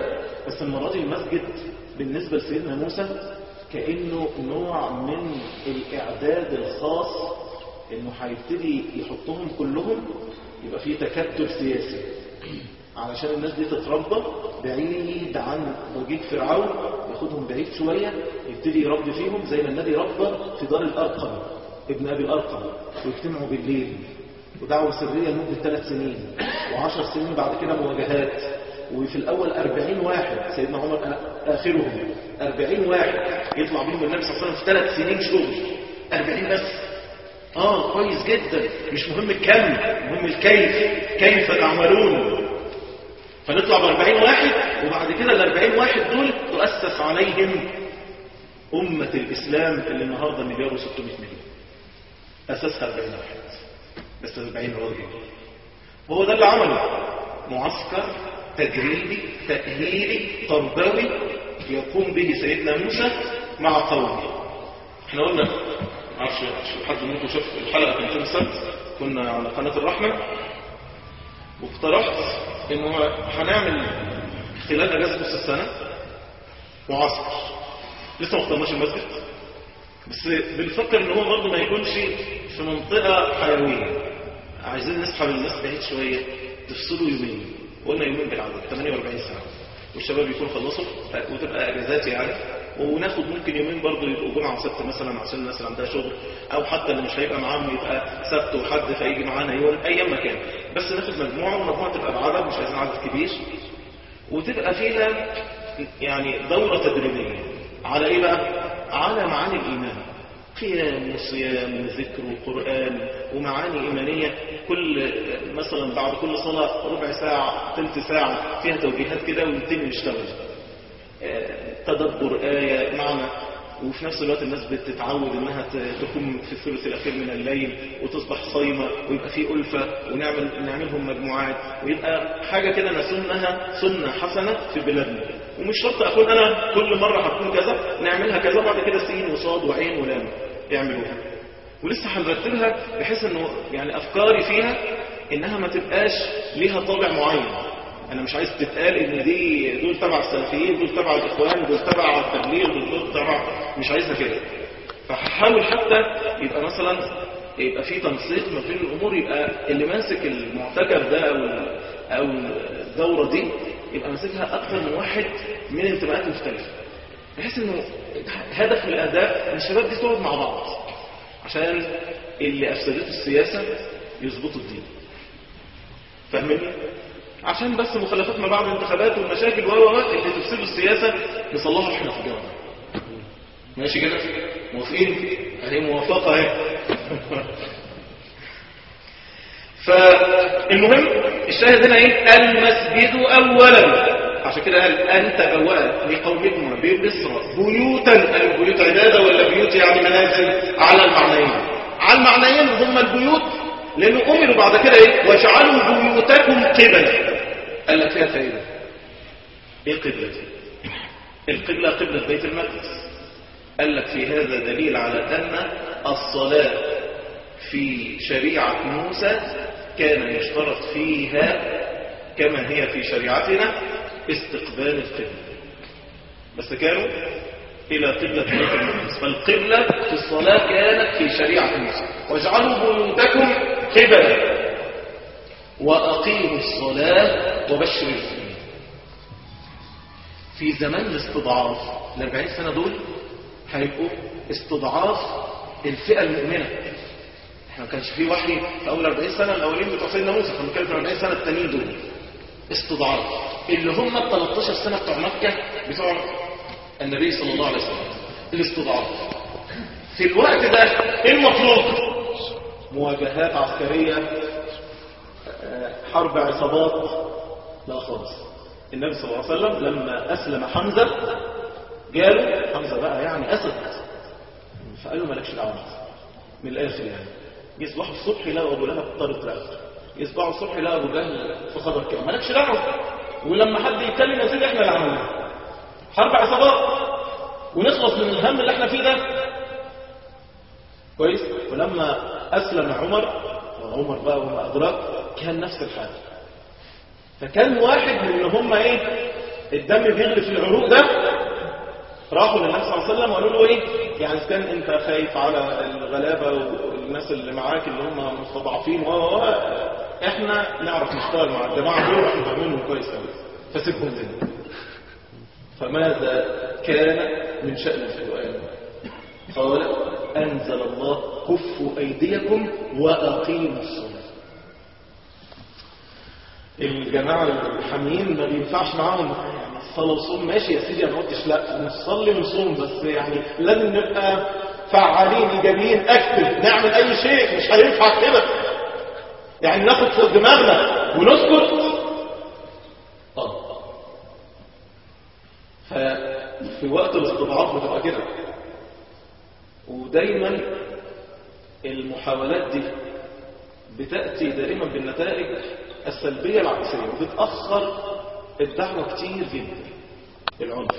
بس المرة دي المسجد بالنسبة لسيدنا موسى كأنه نوع من الإعداد الخاص إنه هيبتدي يحطهم كلهم يبقى فيه تكتل سياسي علشان الناس دي تتربى بعيد عن وجود فرعون ياخدهم بعيد شوية يبتدي يربي فيهم زي ما النبي ربى في دار الأرقم ابن أبي الأرقم ويجتمعوا بالليل ودعوة سرية لمدة ثلاث سنين وعشر سنين بعد كده مواجهات وفي الأول أربعين واحد سيدنا عمر آخرهم أربعين واحد يطلع بيهم النبي صلى الله عليه وسلم في ثلاث سنين شغل أربعين بس آه كويس جدا مش مهم الكم مهم الكيف كيف تعملون فنطلع بأربعين واحد وبعد كده الأربعين واحد دول تؤسس عليهم أمة الإسلام اللي النهاردة مليار وستمائة مليون أساسها أربعين واحد بس أربعين راجل وهو ده اللي عمله معسكر تجريبي تأهيلي تربوي يقوم به سيدنا موسى مع قومه احنا قلنا معرفش حد منكم شاف الحلقة في يوم السبت كنا على قناة الرحمة واقترحت انه هنعمل خلال اجازة نص السنة معسكر لسه ما اخترناش المسجد بس بنفكر ان هو برضه ما يكونش في منطقة حيوية عايزين نسحب الناس بعيد شوية تفصلوا يومين قلنا يومين بالعدد 48 ساعة والشباب يكونوا خلصوا وتبقى اجازات يعني وناخد ممكن يومين برضه يبقوا جمعة وسبت مثلا عشان الناس اللي عندها شغل او حتى اللي مش هيبقى معاهم يبقى سبت وحد فيجي معانا يوم ايام ما كان بس ناخد مجموعة والمجموعة تبقى بعدد مش عايزين عدد كبير وتبقى فيها يعني دورة تدريبية على ايه بقى على معاني الايمان قيام وصيام وذكر وقرآن ومعاني إيمانية كل مثلا بعد كل صلاة ربع ساعة ثلث ساعة فيها توجيهات كده ونبتدي نشتغل تدبر آية معنى وفي نفس الوقت الناس بتتعود انها تكون في الثلث الاخير من الليل وتصبح صايمة ويبقى في ألفة ونعمل نعملهم مجموعات ويبقى حاجة كده نسنها سنة حسنة في بلادنا ومش شرط اكون انا كل مرة هتكون كذا نعملها كذا بعد كده سين وصاد وعين ولام يعملوها ولسه هنرتبها بحيث انه يعني افكاري فيها انها ما تبقاش ليها طابع معين انا مش عايز تتقال ان دي دول تبع السلفيين دول تبع الاخوان دول تبع التبليغ دول تبع مش عايزها كده فهحاول حتى يبقى مثلا يبقى في تنسيق ما بين الامور يبقى اللي ماسك المعتكف ده او او الدوره دي يبقى ماسكها اكثر من واحد من انتماءات مختلفه بحيث انه هدف من الاهداف ان الشباب دي تقعد مع بعض عشان اللي افسدته السياسه يظبطوا الدين فاهمني عشان بس مخالفات ما بعد الانتخابات والمشاكل و اللي تفسدوا السياسه نصلحها احنا في الجامعه ماشي كده موافقين اهي موافقه اهي فالمهم الشاهد هنا ايه المسجد اولا عشان كده قال أن تبوأ لقومكم بمصر بيوتا البيوت عبادة ولا بيوت يعني منازل على المعنيين على المعنيين هم البيوت لأنه أمروا بعد كده إيه واجعلوا بيوتكم قبلا قال لك فيها فائدة إيه القبلة دي القبلة قبلة بيت المقدس قال لك في هذا دليل على أن الصلاة في شريعة موسى كان يشترط فيها كما هي في شريعتنا استقبال القبلة بس كانوا إلى قبلة بيت المقدس فالقبلة في الصلاة كانت في شريعة موسى واجعلوا بيوتكم قبلا وأقيموا الصلاة وبشر المسلمين في زمان الاستضعاف الأربعين سنة دول هيبقوا استضعاف الفئة المؤمنة احنا ما كانش في وحي في أول 40 سنة الأولين بتوع سيدنا موسى كانوا كانوا في 40 سنة التانيين دول استضعاف اللي هم ال 13 سنة بتوع مكة بتوع النبي صلى الله عليه وسلم الاستضعاف في الوقت ده ايه المطلوب مواجهات عسكرية حرب عصابات لا خالص النبي صلى الله عليه وسلم لما أسلم حمزة قالوا حمزة بقى يعني أسد فقالوا مالكش دعوة من الآخر يعني يصبحوا الصبح يلاقوا أبو لهب طارت رأسه يصبحوا الصبح يلاقوا أبو جهل في خبر كده مالكش دعوة ولما حد يتكلم يا سيدي احنا اللي عملناه حرب عصابات ونخلص من الهم اللي احنا فيه ده كويس ولما أسلم عمر وعمر بقى وما أدراك كان نفس الحال فكان واحد من اللي هم ايه الدم بيغلي في العروق ده راحوا للنبي صلى الله عليه وسلم وقالوا له ايه يعني اذا كان انت خايف على الغلابه والناس اللي معاك اللي هم مستضعفين و احنا نعرف نشتغل مع الجماعه دول واحنا فاهمينهم كويس قوي فسيبهم لنا فماذا كان من شأن القرآن قال أنزل الله كفوا أيديكم وأقيموا الصلاة الجماعة الحاميين ما بينفعش معاهم يعني الصلاة وصوم ماشي يا سيدي أنا ما قلتش لا نصلي ونصوم بس يعني لازم نبقى فعالين إيجابيين أكتف نعمل أي شيء مش هينفع كده يعني ناخد فوق دماغنا ونسكت اه ففي وقت الاستضعاف بتبقى كده ودايما المحاولات دي بتأتي دائما بالنتائج السلبية العكسية وبتأخر الدعوة كتير جدا العنف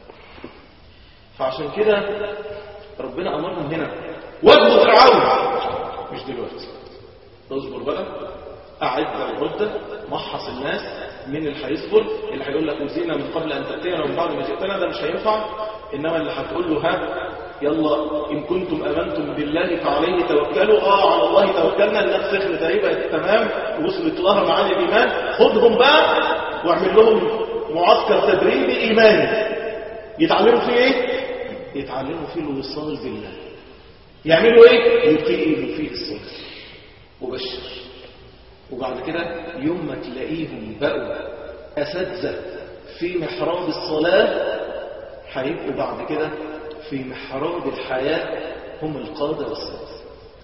فعشان كده ربنا أمرهم هنا واجبوا فرعون مش دلوقتي اصبر بقى أعد العدة محص الناس مين اللي هيصبر اللي هيقول لك وزينا من قبل أن تأتينا ومن بعد ما جئتنا ده مش هينفع إنما اللي هتقول له ها يلا إن كنتم أمنتم بالله فعليه توكلوا آه على الله توكلنا الناس سخنت اهي بقت تمام وصلت لها معاني الإيمان خدهم بقى واعمل لهم معسكر تدريبي إيماني يتعلموا فيه إيه؟ يتعلموا فيه الوصال بالله يعملوا إيه؟ يقيموا فيه الصلاة وبشر وبعد كده يوم ما تلاقيهم بقوا أساتذة في محراب الصلاة هيبقوا بعد كده في محراب الحياة هم القادة والسادة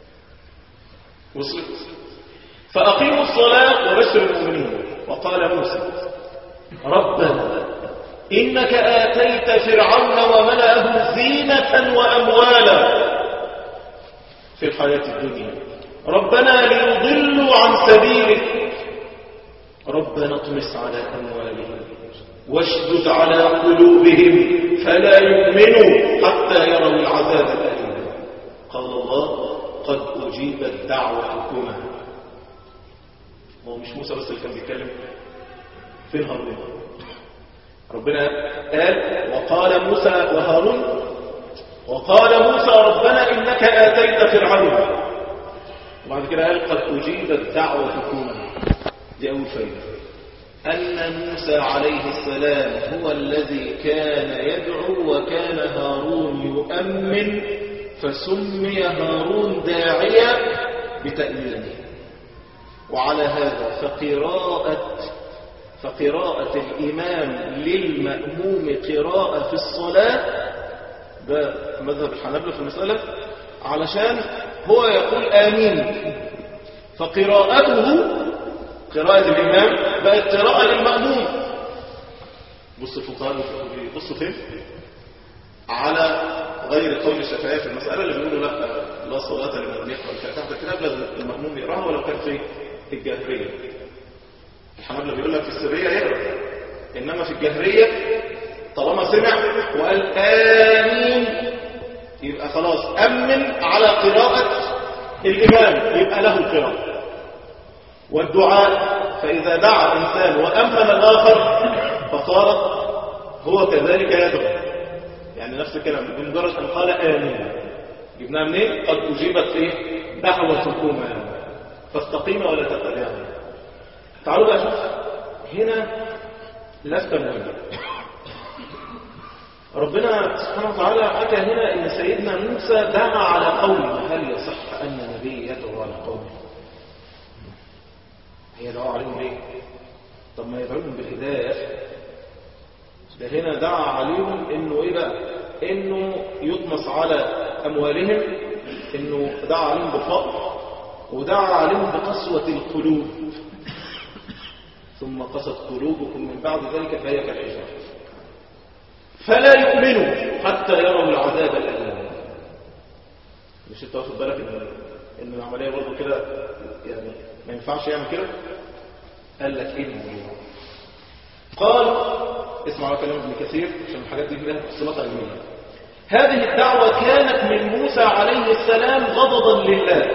وصلت فأقيموا الصلاة وبشر المؤمنين وقال موسى ربنا إنك آتيت فرعون وملأه زينة وأموالا في الحياة الدنيا ربنا ليضلوا عن سبيلك ربنا اطمس على أموالهم واشدد على قلوبهم فلا يؤمنوا حتى يروا العذاب الأليم قال الله قد أجيبت دعوتكما هو مش موسى بس اللي كان بيتكلم فين هارون ربنا قال وقال موسى وهارون وقال موسى ربنا إنك آتيت فرعون وبعد كده قال قد أجيبت دعوتكما دي أول فايدة أن موسى عليه السلام هو الذي كان يدعو وكان هارون يؤمن فسمي هارون داعيا بتأمينه وعلى هذا فقراءة فقراءة الإمام للمأموم قراءة في الصلاة ده مذهب الحنابلة في المسألة علشان هو يقول آمين فقراءته قراءة الإمام بقت قراءة للمأموم بص الفقهاء بص فين على غير قول الشافعية في المسألة اللي بيقولوا لا لا صلاة لمن يقرأ الفاتحة الكتاب لازم المأموم يقراها ولو كان في الجاهرية الحنابلة بيقول لك في السرية يقرأ إنما في الجاهرية طالما سمع وقال آمين يبقى خلاص أمن على قراءة الإمام يبقى له القراءة والدعاء فإذا دعا إنسان وأمن الآخر فصار هو كذلك يدعو يعني نفس الكلام بمجرد أن قال آمين جبناها منين؟ قد أجيبت إيه؟ دعوتكما فاستقيم ولا تتبعوا تعالوا بقى شوف هنا لست مهمة ربنا سبحانه وتعالى حكى هنا ان سيدنا موسى دعا على قومه هل يصح ان نبي يدعو على قومه هي دعوا عليهم ليه طب ما يدعوهم بالهدايه ده هنا دعا عليهم انه ايه بقى انه يطمس على اموالهم انه دعا عليهم بالفقر ودعا عليهم بقسوه القلوب ثم قست قلوبكم من بعد ذلك فهي كالحجاره فلا يؤمنوا حتى يروا العذاب الأليم مش انت واخد بالك ان ان العمليه برضه كده يعني ما ينفعش يعمل كده قال لك ايه الموضوع قال اسمع على كلام ابن كثير عشان الحاجات دي لها تفصيلات علميه هذه الدعوه كانت من موسى عليه السلام غضبا لله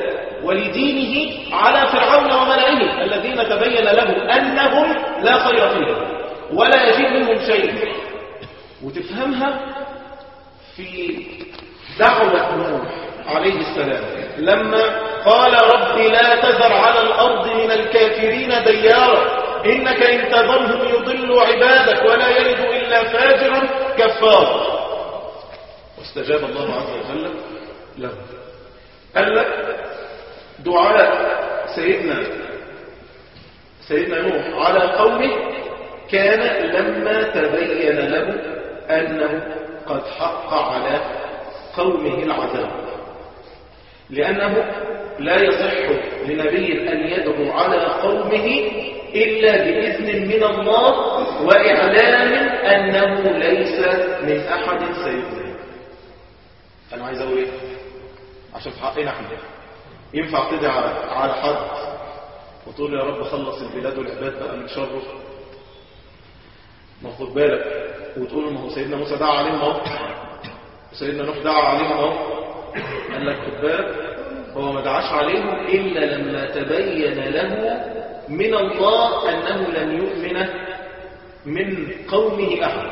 ولدينه على فرعون وملئه الذين تبين له انهم لا خير فيهم ولا يجيب منهم شيء وتفهمها في دعوة نوح عليه السلام لما قال رب لا تذر على الأرض من الكافرين ديارا إنك إن تذرهم يضلوا عبادك ولا يلد إلا فاجرا كفارا واستجاب الله عز وجل له قال لك دعاء سيدنا سيدنا نوح على قومه كان لما تبين له أنه قد حق على قومه العذاب لأنه لا يصح لنبي أن يدعو على قومه إلا بإذن من الله وإعلام أنه ليس من أحد سيدنا أنا عايز أقول إيه عشان في حقنا احنا ينفع تدعي على على حد وتقول يا رب خلص البلاد والعباد بقى من شره ما خد بالك وتقول ما هو سيدنا موسى دعا عليهم اهو وسيدنا نوح دعا عليهم اهو قال لك خد بالك هو ما دعاش عليهم الا لما تبين له من الله انه لن يؤمن من قومه احد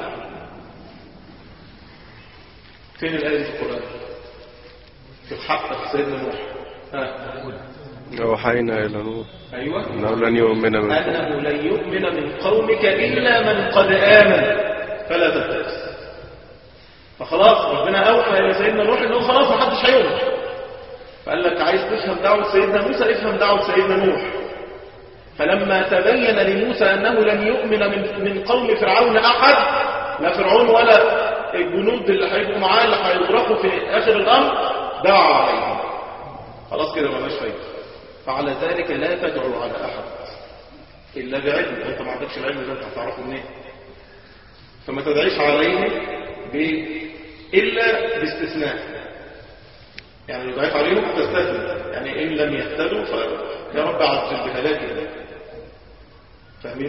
فين الايه في القران في حق سيدنا نوح ها أوحينا إلى نوح ايوه أنه لن يؤمن من أنه لن يؤمن من قومك إلا من قد آمن فلا تبتئس فخلاص ربنا أوحى إلى سيدنا نوح إنه خلاص ما حدش هيؤمن فقال لك عايز تفهم دعوة سيدنا موسى افهم دعوة سيدنا نوح فلما تبين لموسى أنه لن يؤمن من, من قوم فرعون أحد لا فرعون ولا الجنود اللي هيبقوا معاه اللي هيغرقوا في آخر الأمر دعا عليهم خلاص كده مالناش فايدة فعلى ذلك لا تدعو على أحد إلا بعلم وانت ما عندكش العلم ده انت هتعرفه منين فما تدعيش عليهم ب... إلا باستثناء يعني لو دعيت عليهم تستثنى يعني إن لم يهتدوا فيا رب عجل بهلاكهم فاهمين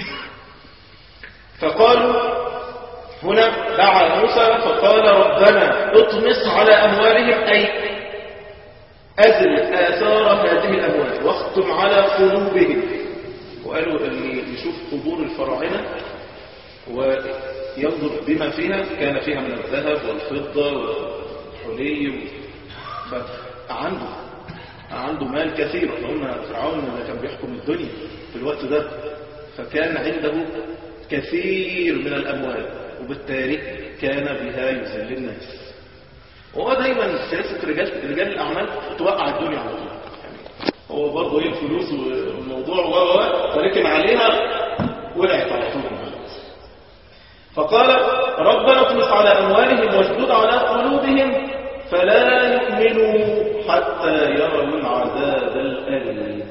فقالوا هنا دعا موسى فقال ربنا اطمس على أموالهم أي أزل آثار هذه الأموال واختم على قلوبهم وقالوا اللي يشوف قبور الفراعنة وينظر بما فيها كان فيها من الذهب والفضة والحلي فعنده عنده مال كثير قلنا فرعون اللي كان بيحكم الدنيا في الوقت ده فكان عنده كثير من الأموال وبالتالي كان بها يذل الناس وهو دايما سياسة رجال رجال الأعمال توقع الدنيا على طول يعني هو برضه ايه الفلوس والموضوع و ولكن عليها ولعت على طول فقال ربنا اطمس على أموالهم واشدد على قلوبهم فلا يؤمنوا حتى يروا العذاب الأليم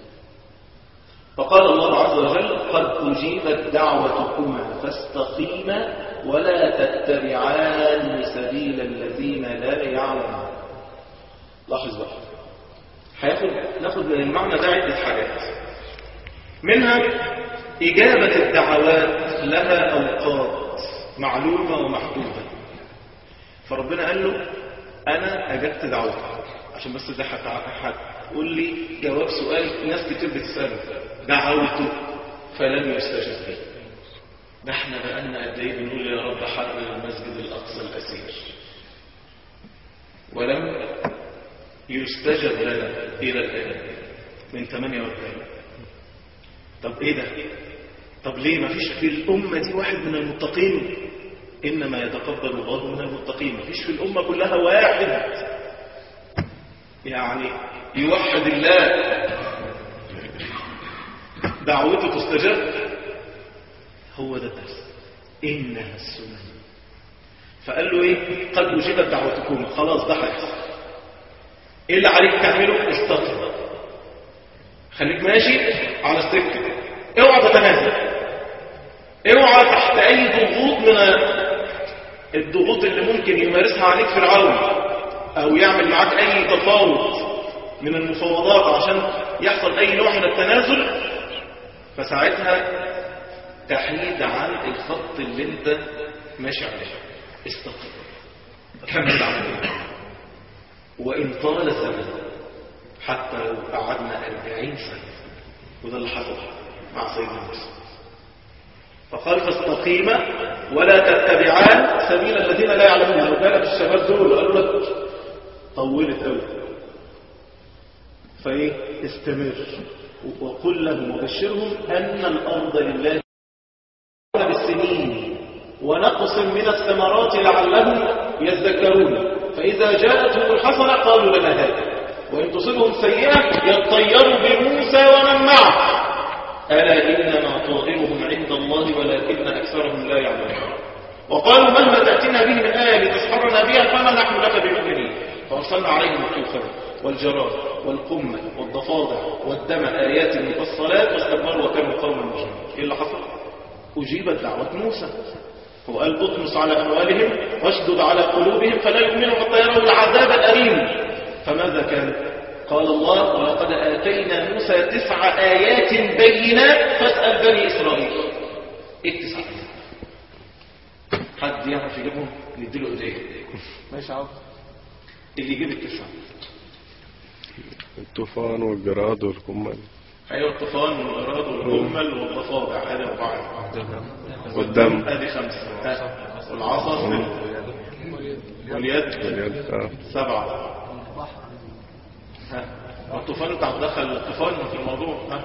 فقال الله عز وجل قد أجيبت دعوتكما فاستقيما ولا تتبعان سبيل الذين لا يعلمون لاحظ بقى هياخد ناخد من المعنى ده عدة حاجات منها إجابة الدعوات لها أوقات معلومة ومحدودة فربنا قال له أنا أجبت دعوتك عشان بس ده حد قول لي جواب سؤال ناس كتير بتسأله دعوته فلم يستجب لي ده احنا بقالنا قد ايه بنقول يا رب حرر المسجد الاقصى الاسير ولم يستجب لنا الى الان من 48 طب ايه ده طب ليه ما فيش في الامه دي واحد من المتقين انما يتقبل الله من المتقين ما فيش في الامه كلها واحد يعني يوحد الله دعوته تستجاب هو ده الدرس إنها السنن فقال له إيه قد أجيبت دعوتكم خلاص ده هيحصل إيه اللي عليك تعمله استقر خليك ماشي على السكة اوعى تتنازل اوعى تحت أي ضغوط من الضغوط اللي ممكن يمارسها عليك فرعون أو يعمل معاك أي تفاوض من المفاوضات عشان يحصل أي نوع من التنازل فساعتها تحيد عن الخط اللي انت ماشي عليه استقر كمل عليه وإن طال الزمن حتى لو قعدنا أربعين سنة وده اللي حصل مع سيدنا موسى فقال فاستقيما ولا تتبعان سبيل الذين لا يعلمون لو كانت الشباب دول قالوا لك طولت قوي فايه استمر وقل لهم وبشرهم ان الارض لله بالسنين ونقص من الثمرات لعلهم يذكرون فإذا جاءتهم الحسنة قالوا لنا هذا وإن تصبهم سيئة يطيروا بموسى ومن معه ألا إنما طائرهم عند الله ولكن أكثرهم لا يعلمون وقالوا مهما تأتينا به من آية لتسحرنا بها فما نحن لك بمؤمنين فأرسلنا عليهم الطوفان والجراد والقمل والضفادع والدم آيات مفصلات واستكبروا وكانوا قوما مجرمين إيه اللي حصل؟ أجيبت دعوة موسى وقال اطمس على أموالهم واشدد على قلوبهم فلا يؤمنوا حتى يروا العذاب الأليم فماذا كان؟ قال الله ولقد آتينا موسى تسع آيات بينات فاسأل بني إسرائيل ايه التسع آيات؟ حد يعرف يجيبهم نديله ايديه ماشي عارف اللي يجيب التسع الطوفان والجراد والقمل ايوه الطوفان والاراد والقمل والضفادع هذه اربعه والدم هذه خمسه ها. والعصا واليد واليد آه. سبعه ها. والطوفان انت هتدخل الطوفان في الموضوع ها.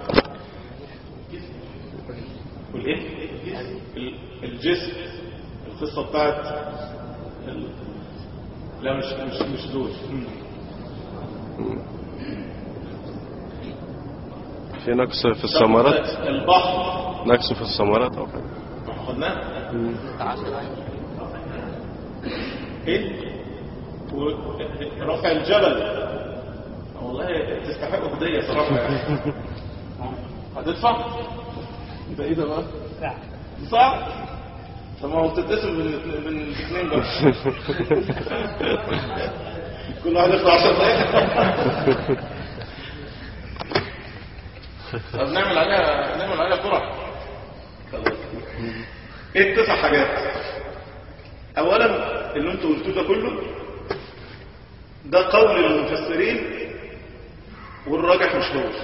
والايه ال- الجسم القصه بتاعت ال- لا مش مش مش دول في نقص في الثمرات البحر نقص في الثمرات أو حاجة خدناه ايه ورفع الجبل والله تستحق هديه صراحه يعني هتدفع انت ايه ده بقى صح طب ما هو بتتقسم من الاتنين- من الاثنين بقى كل واحد يدفع 10 دقايق طب نعمل عليها نعمل عليها قرعه خلاص ايه التسع حاجات اولا اللي انتوا قلتوه ده كله ده قول المفسرين والراجح مش هو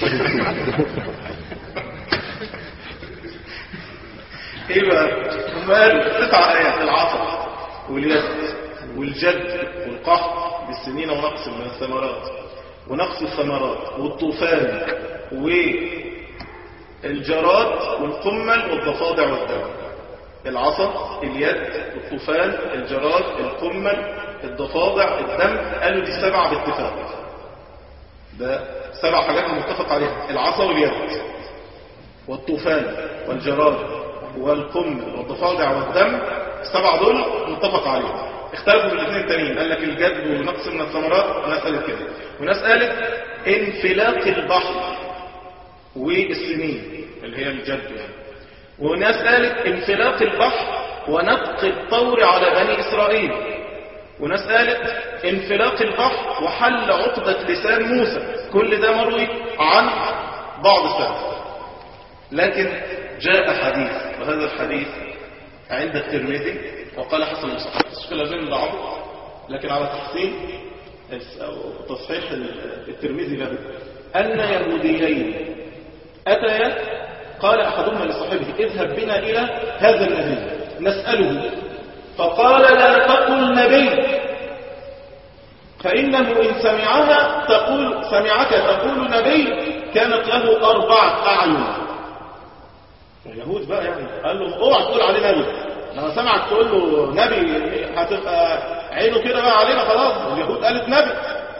ايه بقى هم قالوا تسع ايات العصر واليد والجد والقحط بالسنين ونقص من الثمرات ونقص الثمرات والطوفان والجراد والقمل والضفادع والدم العصا اليد الطوفان الجراد القمل الضفادع الدم قالوا دي سبعة باتفاق ده سبع حاجات متفق عليها العصا واليد والطوفان والجراد والقمل والضفادع والدم السبعة دول متفق عليهم اختلفوا في الاثنين التانيين قال لك الجد ونقص من الثمرات وناس قالت كده وناس قالت انفلاق البحر والسنين اللي هي الجد يعني وناس قالت انفلاق البحر ونطق الطور على بني إسرائيل وناس قالت انفلاق البحر وحل عقدة لسان موسى كل ده مروي عن بعض السلف لكن جاء حديث وهذا الحديث عند الترمذي وقال حسن صحيح الشيخ الألباني ضعفه لكن على تحسين أو تصحيح الترمذي له أن يهوديين أتيا قال أحدهما لصاحبه اذهب بنا إلى هذا النبي نسأله فقال لا تقل نبي فإنه إن سمعها تقول سمعك تقول نبي كانت له أربعة أعين اليهود بقى يعني قال له اوعى تقول عليه نبي لما سمعك تقول له نبي هتبقى عينه كده بقى علينا خلاص اليهود قالت نبي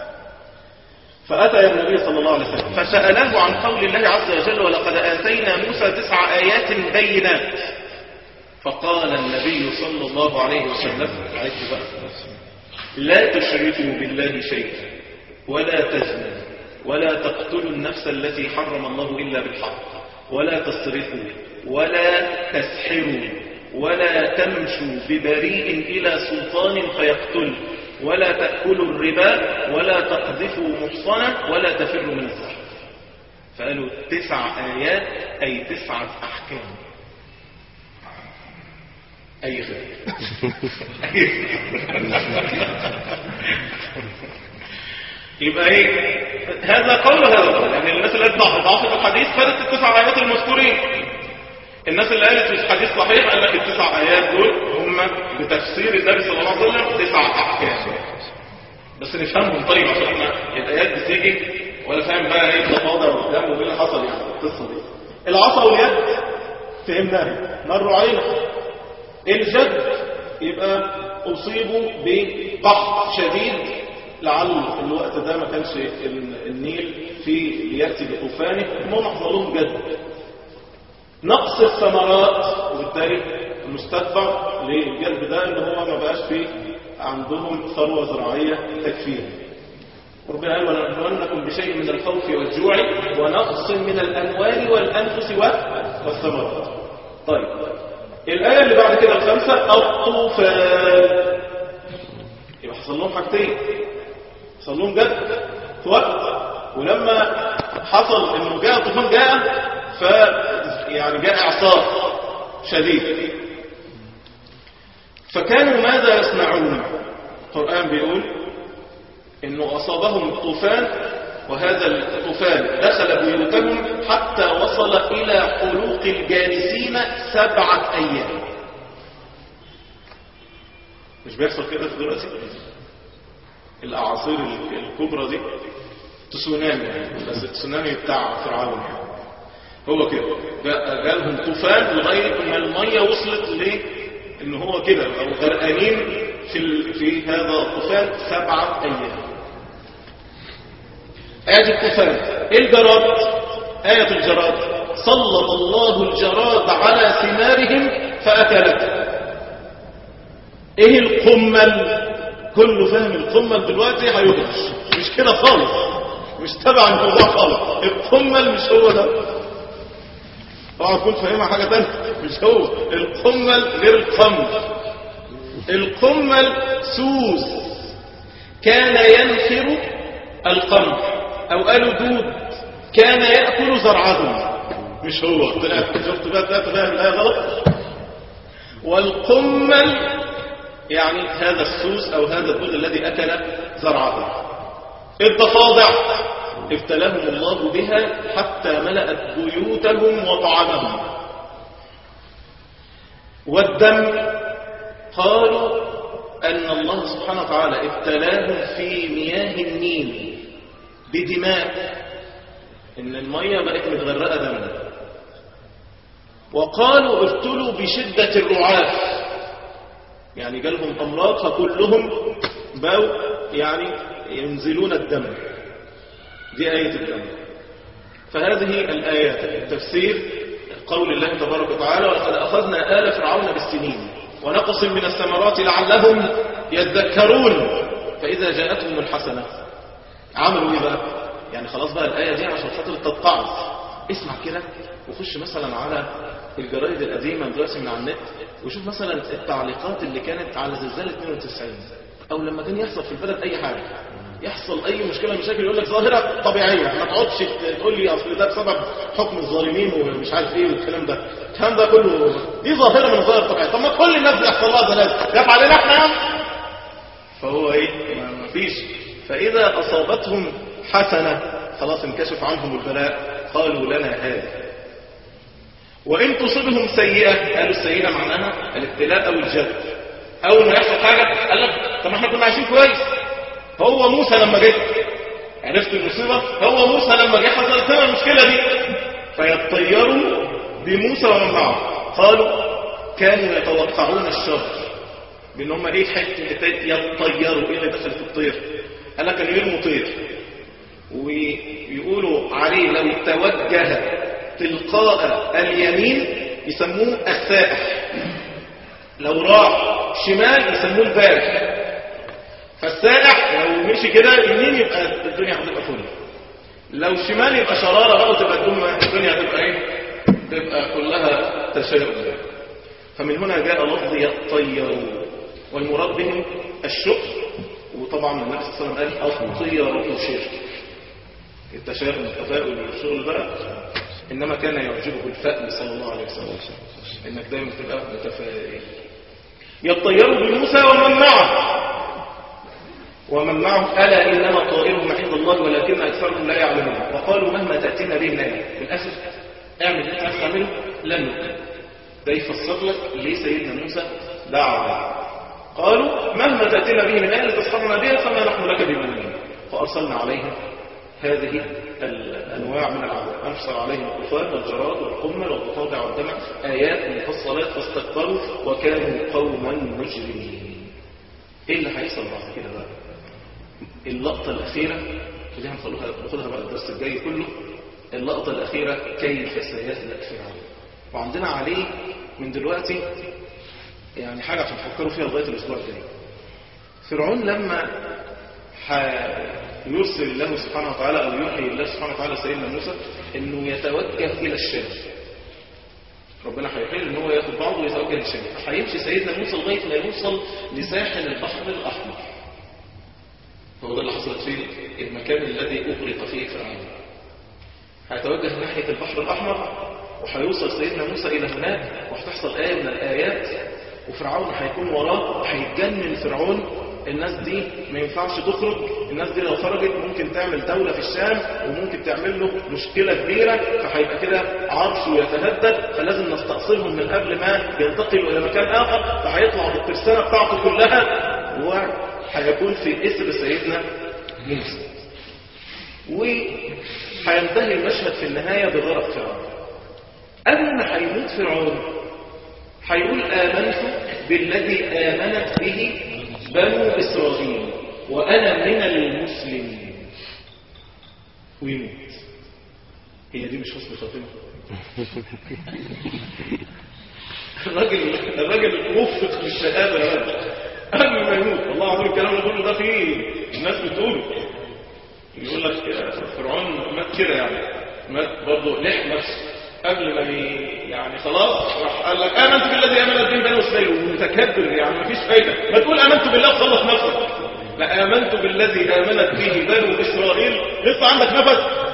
فأتى النبي صلى الله عليه وسلم فسأله عن قول الله عز وجل ولقد آتينا موسى تسع آيات بينات فقال النبي صلى الله عليه وسلم عيد بقى لا تشركوا بالله شيئا ولا تزنوا ولا تقتلوا النفس التي حرم الله إلا بالحق ولا تسرقوا ولا تسحروا ولا تمشوا ببريء إلى سلطان فيقتل ولا تأكلوا الربا ولا تقذفوا محصنة ولا تفروا من الزهر فقالوا تسع آيات أي تسعة أحكام أي خير يبقى ايه هذا قول هذا قول يعني الناس اللي ضعف ضعف الحديث خدت التسع آيات المذكورين الناس اللي قالت مش حديث صحيح قال لك التسع آيات دول هم بتفسير النبي صلى الله عليه وسلم تسع أحكام بس نفهمهم طيب عشان احنا الآيات بتيجي ولا فاهم بقى ايه التفاضل والدم وايه اللي حصل يعني القصة دي العصا واليد فهمناها مروا علينا الجد يبقى أصيبوا بقحط شديد لعل في الوقت ده ما كانش ال- النيل في يأتي بطوفانه المهم حصل لهم جد نقص الثمرات وبالتالي المستتبع للجد ده ان هو ما بقاش فيه عندهم ثروة زراعية تكفيهم ربنا قال ولنبلونكم بشيء من الخوف والجوع ونقص من الأموال والأنفس والثمرات طيب الآية اللي بعد كده الخامسة الطوفان يبقى حصل لهم حاجتين حصل لهم جد في وقت ولما حصل انه جاء الطوفان جاء ف يعني جاء اعصار شديد فكانوا ماذا يصنعون القرآن بيقول انه اصابهم الطوفان وهذا الطوفان دخل بيوتهم حتى وصل الى حلوق الجالسين سبعة ايام مش بيحصل كده في دلوقتي الاعاصير الكبرى دي تسونامي يعني بس التسونامي بتاع فرعون يعني هو كده جا- جالهم طوفان لغايه ما الميه وصلت ل ان هو كده او غرقانين في ال... في هذا الطوفان سبعه ايام آية الطوفان إيه الجراد آية الجراد سلط الله الجراد على ثمارهم فأكلته ايه القمل كله فاهم القمل دلوقتي هيهرش مش كده خالص مش تبع الموضوع خالص القمل مش هو ده اوعى تكون فاهمها حاجه ثانيه مش هو القمل غير القمل القمل سوس كان ينخر القمل او قالوا دود كان ياكل زرعهم مش هو طلعت شفت بقى طلعت فاهم الايه غلط والقمل يعني هذا السوس او هذا الدود الذي اكل زرعه الضفادع ابتلاهم الله بها حتى ملأت بيوتهم وطعامهم والدم قالوا أن الله سبحانه وتعالى ابتلاهم في مياه النيل بدماء إن المية بقت متغرقة دم وقالوا ابتلوا بشدة الرعاف يعني جالهم أمراض فكلهم باو يعني ينزلون الدم دي آية الدم فهذه الآيات التفسير قول الله تبارك وتعالى ولقد أخذنا آل فرعون بالسنين ونقص من الثمرات لعلهم يذكرون فإذا جاءتهم الحسنة عملوا إيه بقى؟ يعني خلاص بقى الآية دي عشان خاطر تتعظ اسمع كده وخش مثلا على الجرايد القديمة دلوقتي من على النت وشوف مثلا التعليقات اللي كانت على زلزال 92 أو لما كان يحصل في البلد أي حاجة يحصل اي مشكله مشاكل يقول لك ظاهره طبيعيه ما تقعدش تقول لي اصل ده بسبب حكم الظالمين ومش عارف ايه والكلام ده الكلام ده كله دي ظاهره من الظواهر الطبيعيه طب ما كل الناس بيحصل لها زلازل جاب علينا احنا يعني فهو ايه ما فيش فاذا اصابتهم حسنه خلاص انكشف عنهم البلاء قالوا لنا هذا وان تصبهم سيئه قالوا السيئه معناها الابتلاء او الجد اول ما يحصل حاجه قال لك طب ما احنا كنا عايشين كويس هو موسى لما جه عرفت المصيبة هو موسى لما جه حصلت لنا المشكلة دي فيطيروا بموسى ومن معه قالوا كانوا يتوقعون الشر بان هم ايه حته يطيروا ايه اللي دخل في الطير قال لك كانوا يرموا طير ويقولوا عليه لو توجه تلقاء اليمين يسموه السائح لو راح شمال يسموه البارح فالسائح لو مشي كده يمين يبقى الدنيا هتبقى فل لو شمال يبقى شرارة بقى وتبقى الدنيا الدنيا هتبقى ايه تبقى كلها تشاؤم فمن هنا جاء لفظ يطيروا والمراد بهم الشكر وطبعا النبي صلى الله عليه وسلم قال الطيرة شرك التشاؤم التفاؤل والشغل بقى انما كان يعجبه الفأل صلى الله عليه وسلم انك دايما تبقى متفائل يطيروا بموسى ومن معه ومن معه ألا إنما طائرهم عند الله ولكن أكثرهم لا يعلمون وقالوا مهما تأتينا به من آية للأسف اعمل اللي عايز تعمله لن نؤمن ده يفسر لك ليه سيدنا موسى دعا عليه قالوا مهما تأتينا به من آية تسحرنا بها فما نحن لك بمؤمنين فأرسلنا عليهم هذه الأنواع من العذاب أرسل عليهم الطوفان والجراد والقمل والضفادع والدمع آيات مفصلات فاستكبروا وكانوا قوما مجرمين إيه اللي هيحصل بعد كده بقى اللقطة الأخيرة اللي هنخلوها ناخدها بقى الدرس الجاي كله اللقطة الأخيرة كيف سيهلك فرعون وعندنا عليه من دلوقتي يعني حاجة عشان تفكروا فيها لغاية الأسبوع الجاي فرعون لما يرسل الله سبحانه وتعالى أو يوحي الله سبحانه وتعالى سيدنا موسى أنه يتوجه إلى الشام ربنا هيحيل ان هو ياخد بعضه ويتوجه للشام هيمشي سيدنا موسى لغايه ما يوصل لساحل البحر الاحمر هو ده اللي حصلت فيه المكان الذي اغرق فيه فرعون هيتوجه ناحيه البحر الاحمر وهيوصل سيدنا موسى الى هناك وهتحصل ايه من الايات وفرعون هيكون وراه وهيتجنن فرعون الناس دي ما ينفعش تخرج الناس دي لو خرجت ممكن تعمل دولة في الشام وممكن تعمل له مشكلة كبيرة فهيبقى كده عرشه يتهدد فلازم نستأصلهم من قبل ما ينتقلوا إلى مكان آخر فهيطلع بالترسانة بتاعته كلها وهيكون في إسر سيدنا موسى وهينتهي المشهد في النهاية بغرق فرعون قبل ما هيموت فرعون هيقول آمنت بالذي آمنت به بنو إسرائيل وأنا من المسلمين ويموت هي دي مش حسن خاتمة الراجل الراجل وفق بالشهادة يا راجل قبل ما يموت والله العظيم الكلام اللي بقوله ده فيه الناس بتقوله يقول لك فرعون مات كده يعني مات برضه لح نفسه قبل ما يعني خلاص راح قال لك امنت بالذي امنت به بني اسرائيل ومتكبر يعني مفيش فايده ما تقول امنت بالله وخلص نفسك لا امنت بالذي امنت به بنو اسرائيل لسه عندك نفس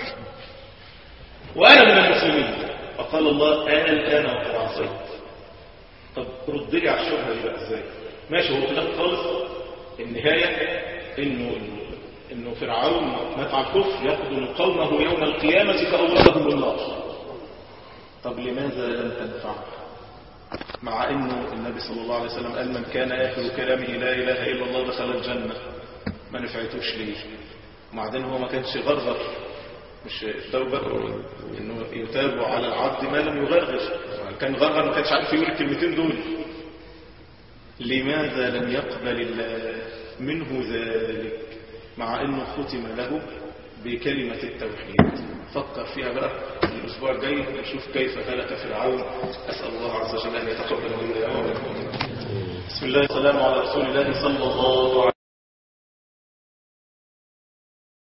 وانا من المسلمين فقال الله انا الان وقد عصيت طب رد لي على الشبهه دي بقى ازاي ماشي هو في الاخر خالص النهايه انه انه فرعون مات على الكفر يقتل قومه يوم القيامه فاوردهم النار طب لماذا لم تنفع مع انه النبي صلى الله عليه وسلم قال من كان اخر كلامه لا اله الا الله دخل الجنه ما نفعتوش ليه وبعدين هو ما كانش غرغر مش التوبه انه يتاب على العبد ما لم يغرغر كان غرغر ما كانش عارف يقول الكلمتين دول لماذا لم يقبل الله منه ذلك مع انه ختم له بكلمة التوحيد فكر فيها بقى الأسبوع الجاي نشوف كيف هلك فرعون أسأل الله عز وجل أن يتقبل منا بسم الله والسلام على رسول الله صلى الله عليه وسلم